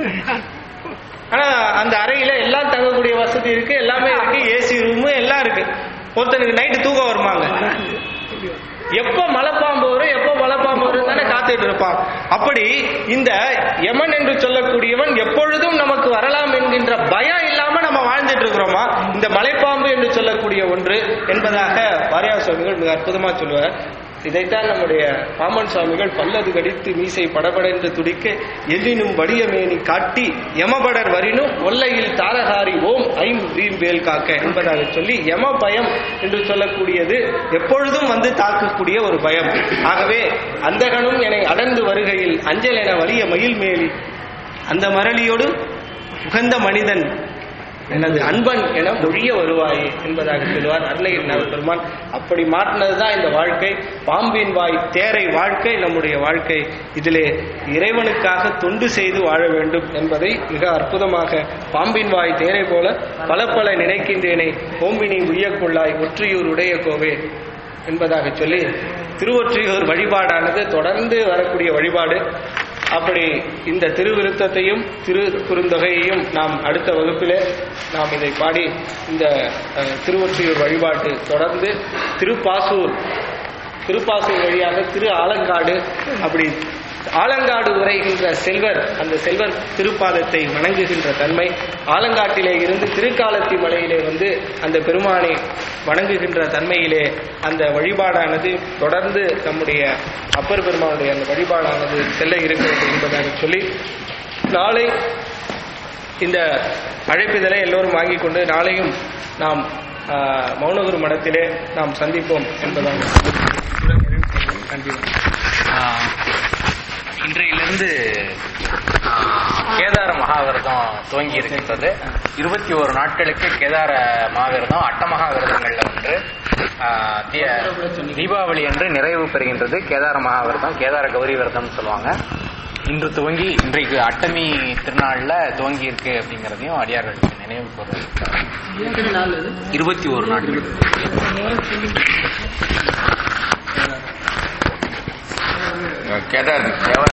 ஆனா அந்த அறையில எல்லாம் தங்கக்கூடிய வசதி இருக்கு எல்லாமே இருக்கு ஏசி ரூமு எல்லாம் இருக்கு ஒருத்தனுக்கு நைட்டு தூக்கம் வருமாங்க எப்ப மலைப்பாம்பு வரும் எப்ப மலைப்பாம்பு வரும் தானே காத்துட்டு இருப்பான் அப்படி இந்த யமன் என்று சொல்லக்கூடியவன் எப்பொழுதும் நமக்கு வரலாம் என்கின்ற பயம் இல்லாம நம்ம வாழ்ந்துட்டு இருக்கிறோமா இந்த மலைப்பாம்பு என்று சொல்லக்கூடிய ஒன்று என்பதாக வாரியார் சுவாமிகள் மிக அற்புதமா சொல்லுவார் இதைத்தான் நம்முடைய பாமன் சுவாமிகள் பல்லது கடித்து மீசை படபடென்று துடிக்க எல்லினும் வடியமேனி காட்டி யமபடர் வரினும் ஒல்லையில் தாரகாரி ஓம் ஐம் வீம் வேல் காக்க என்பதாக சொல்லி யம பயம் என்று சொல்லக்கூடியது எப்பொழுதும் வந்து தாக்கக்கூடிய ஒரு பயம் ஆகவே அந்தகனும் என்னை அடர்ந்து வருகையில் அஞ்சல் என வலிய மயில் மேலி அந்த மரளியோடு உகந்த மனிதன் எனது அன்பன் என மொழிய வருவாயே என்பதாக சொல்லுவார் அருணகிரிநாத பெருமான் அப்படி மாற்றினதுதான் இந்த வாழ்க்கை பாம்பின் வாய் தேரை வாழ்க்கை நம்முடைய வாழ்க்கை இதிலே இறைவனுக்காக தொண்டு செய்து வாழ வேண்டும் என்பதை மிக அற்புதமாக பாம்பின் வாய் தேரை போல பல பல நினைக்கின்றேனே ஓம்பினி உய்யக்குள்ளாய் ஒற்றியூர் உடைய கோவே என்பதாக சொல்லி திருவொற்றியூர் வழிபாடானது தொடர்ந்து வரக்கூடிய வழிபாடு அப்படி இந்த திருவிருத்தத்தையும் திரு குறுந்தொகையையும் நாம் அடுத்த வகுப்பிலே நாம் இதை பாடி இந்த அஹ், திருவொற்றியூர் வழிபாட்டு தொடர்ந்து திருப்பாசூர் திருப்பாசூர் வழியாக திரு ஆலங்காடு அப்படி ஆலங்காடு உரைகின்ற செல்வர் அந்த செல்வர் திருப்பாதத்தை வணங்குகின்ற தன்மை ஆலங்காட்டிலே இருந்து திருக்காலத்தி மலையிலே வந்து அந்த பெருமானை வணங்குகின்ற தன்மையிலே அந்த வழிபாடானது தொடர்ந்து நம்முடைய அப்பர் பெருமானுடைய அந்த வழிபாடானது செல்ல இருக்கிறது என்பதாக சொல்லி நாளை இந்த அழைப்பிதழை எல்லோரும் வாங்கிக் கொண்டு நாளையும் நாம் ஆ, மௌனகுரு மடத்திலே நாம் சந்திப்போம் என்பதாக நன்றி
ஆஹ், இன்றையிலிருந்து ஆஹ், கேதார மகாவிரதம் துவங்கி இருக்கின்றது இருபத்தி ஒரு நாட்களுக்கு கேதார மகாவிரதம் அட்டமகா விரதங்கள்ல ஒன்று ஆஹ், தீ- தீபாவளி அன்று நிறைவு பெறுகின்றது கேதார மகாவிரதம் கேதார கௌரி விரதம்னு சொல்லுவாங்க இன்று துவங்கி இன்றைக்கு அட்டமி திருநாள்ல துவங்கி இருக்கு அப்படிங்கறதையும் அடியார்களுக்கு நினைவு கூறுறது இருபத்தி ஒரு நாட்கள்
கேதார்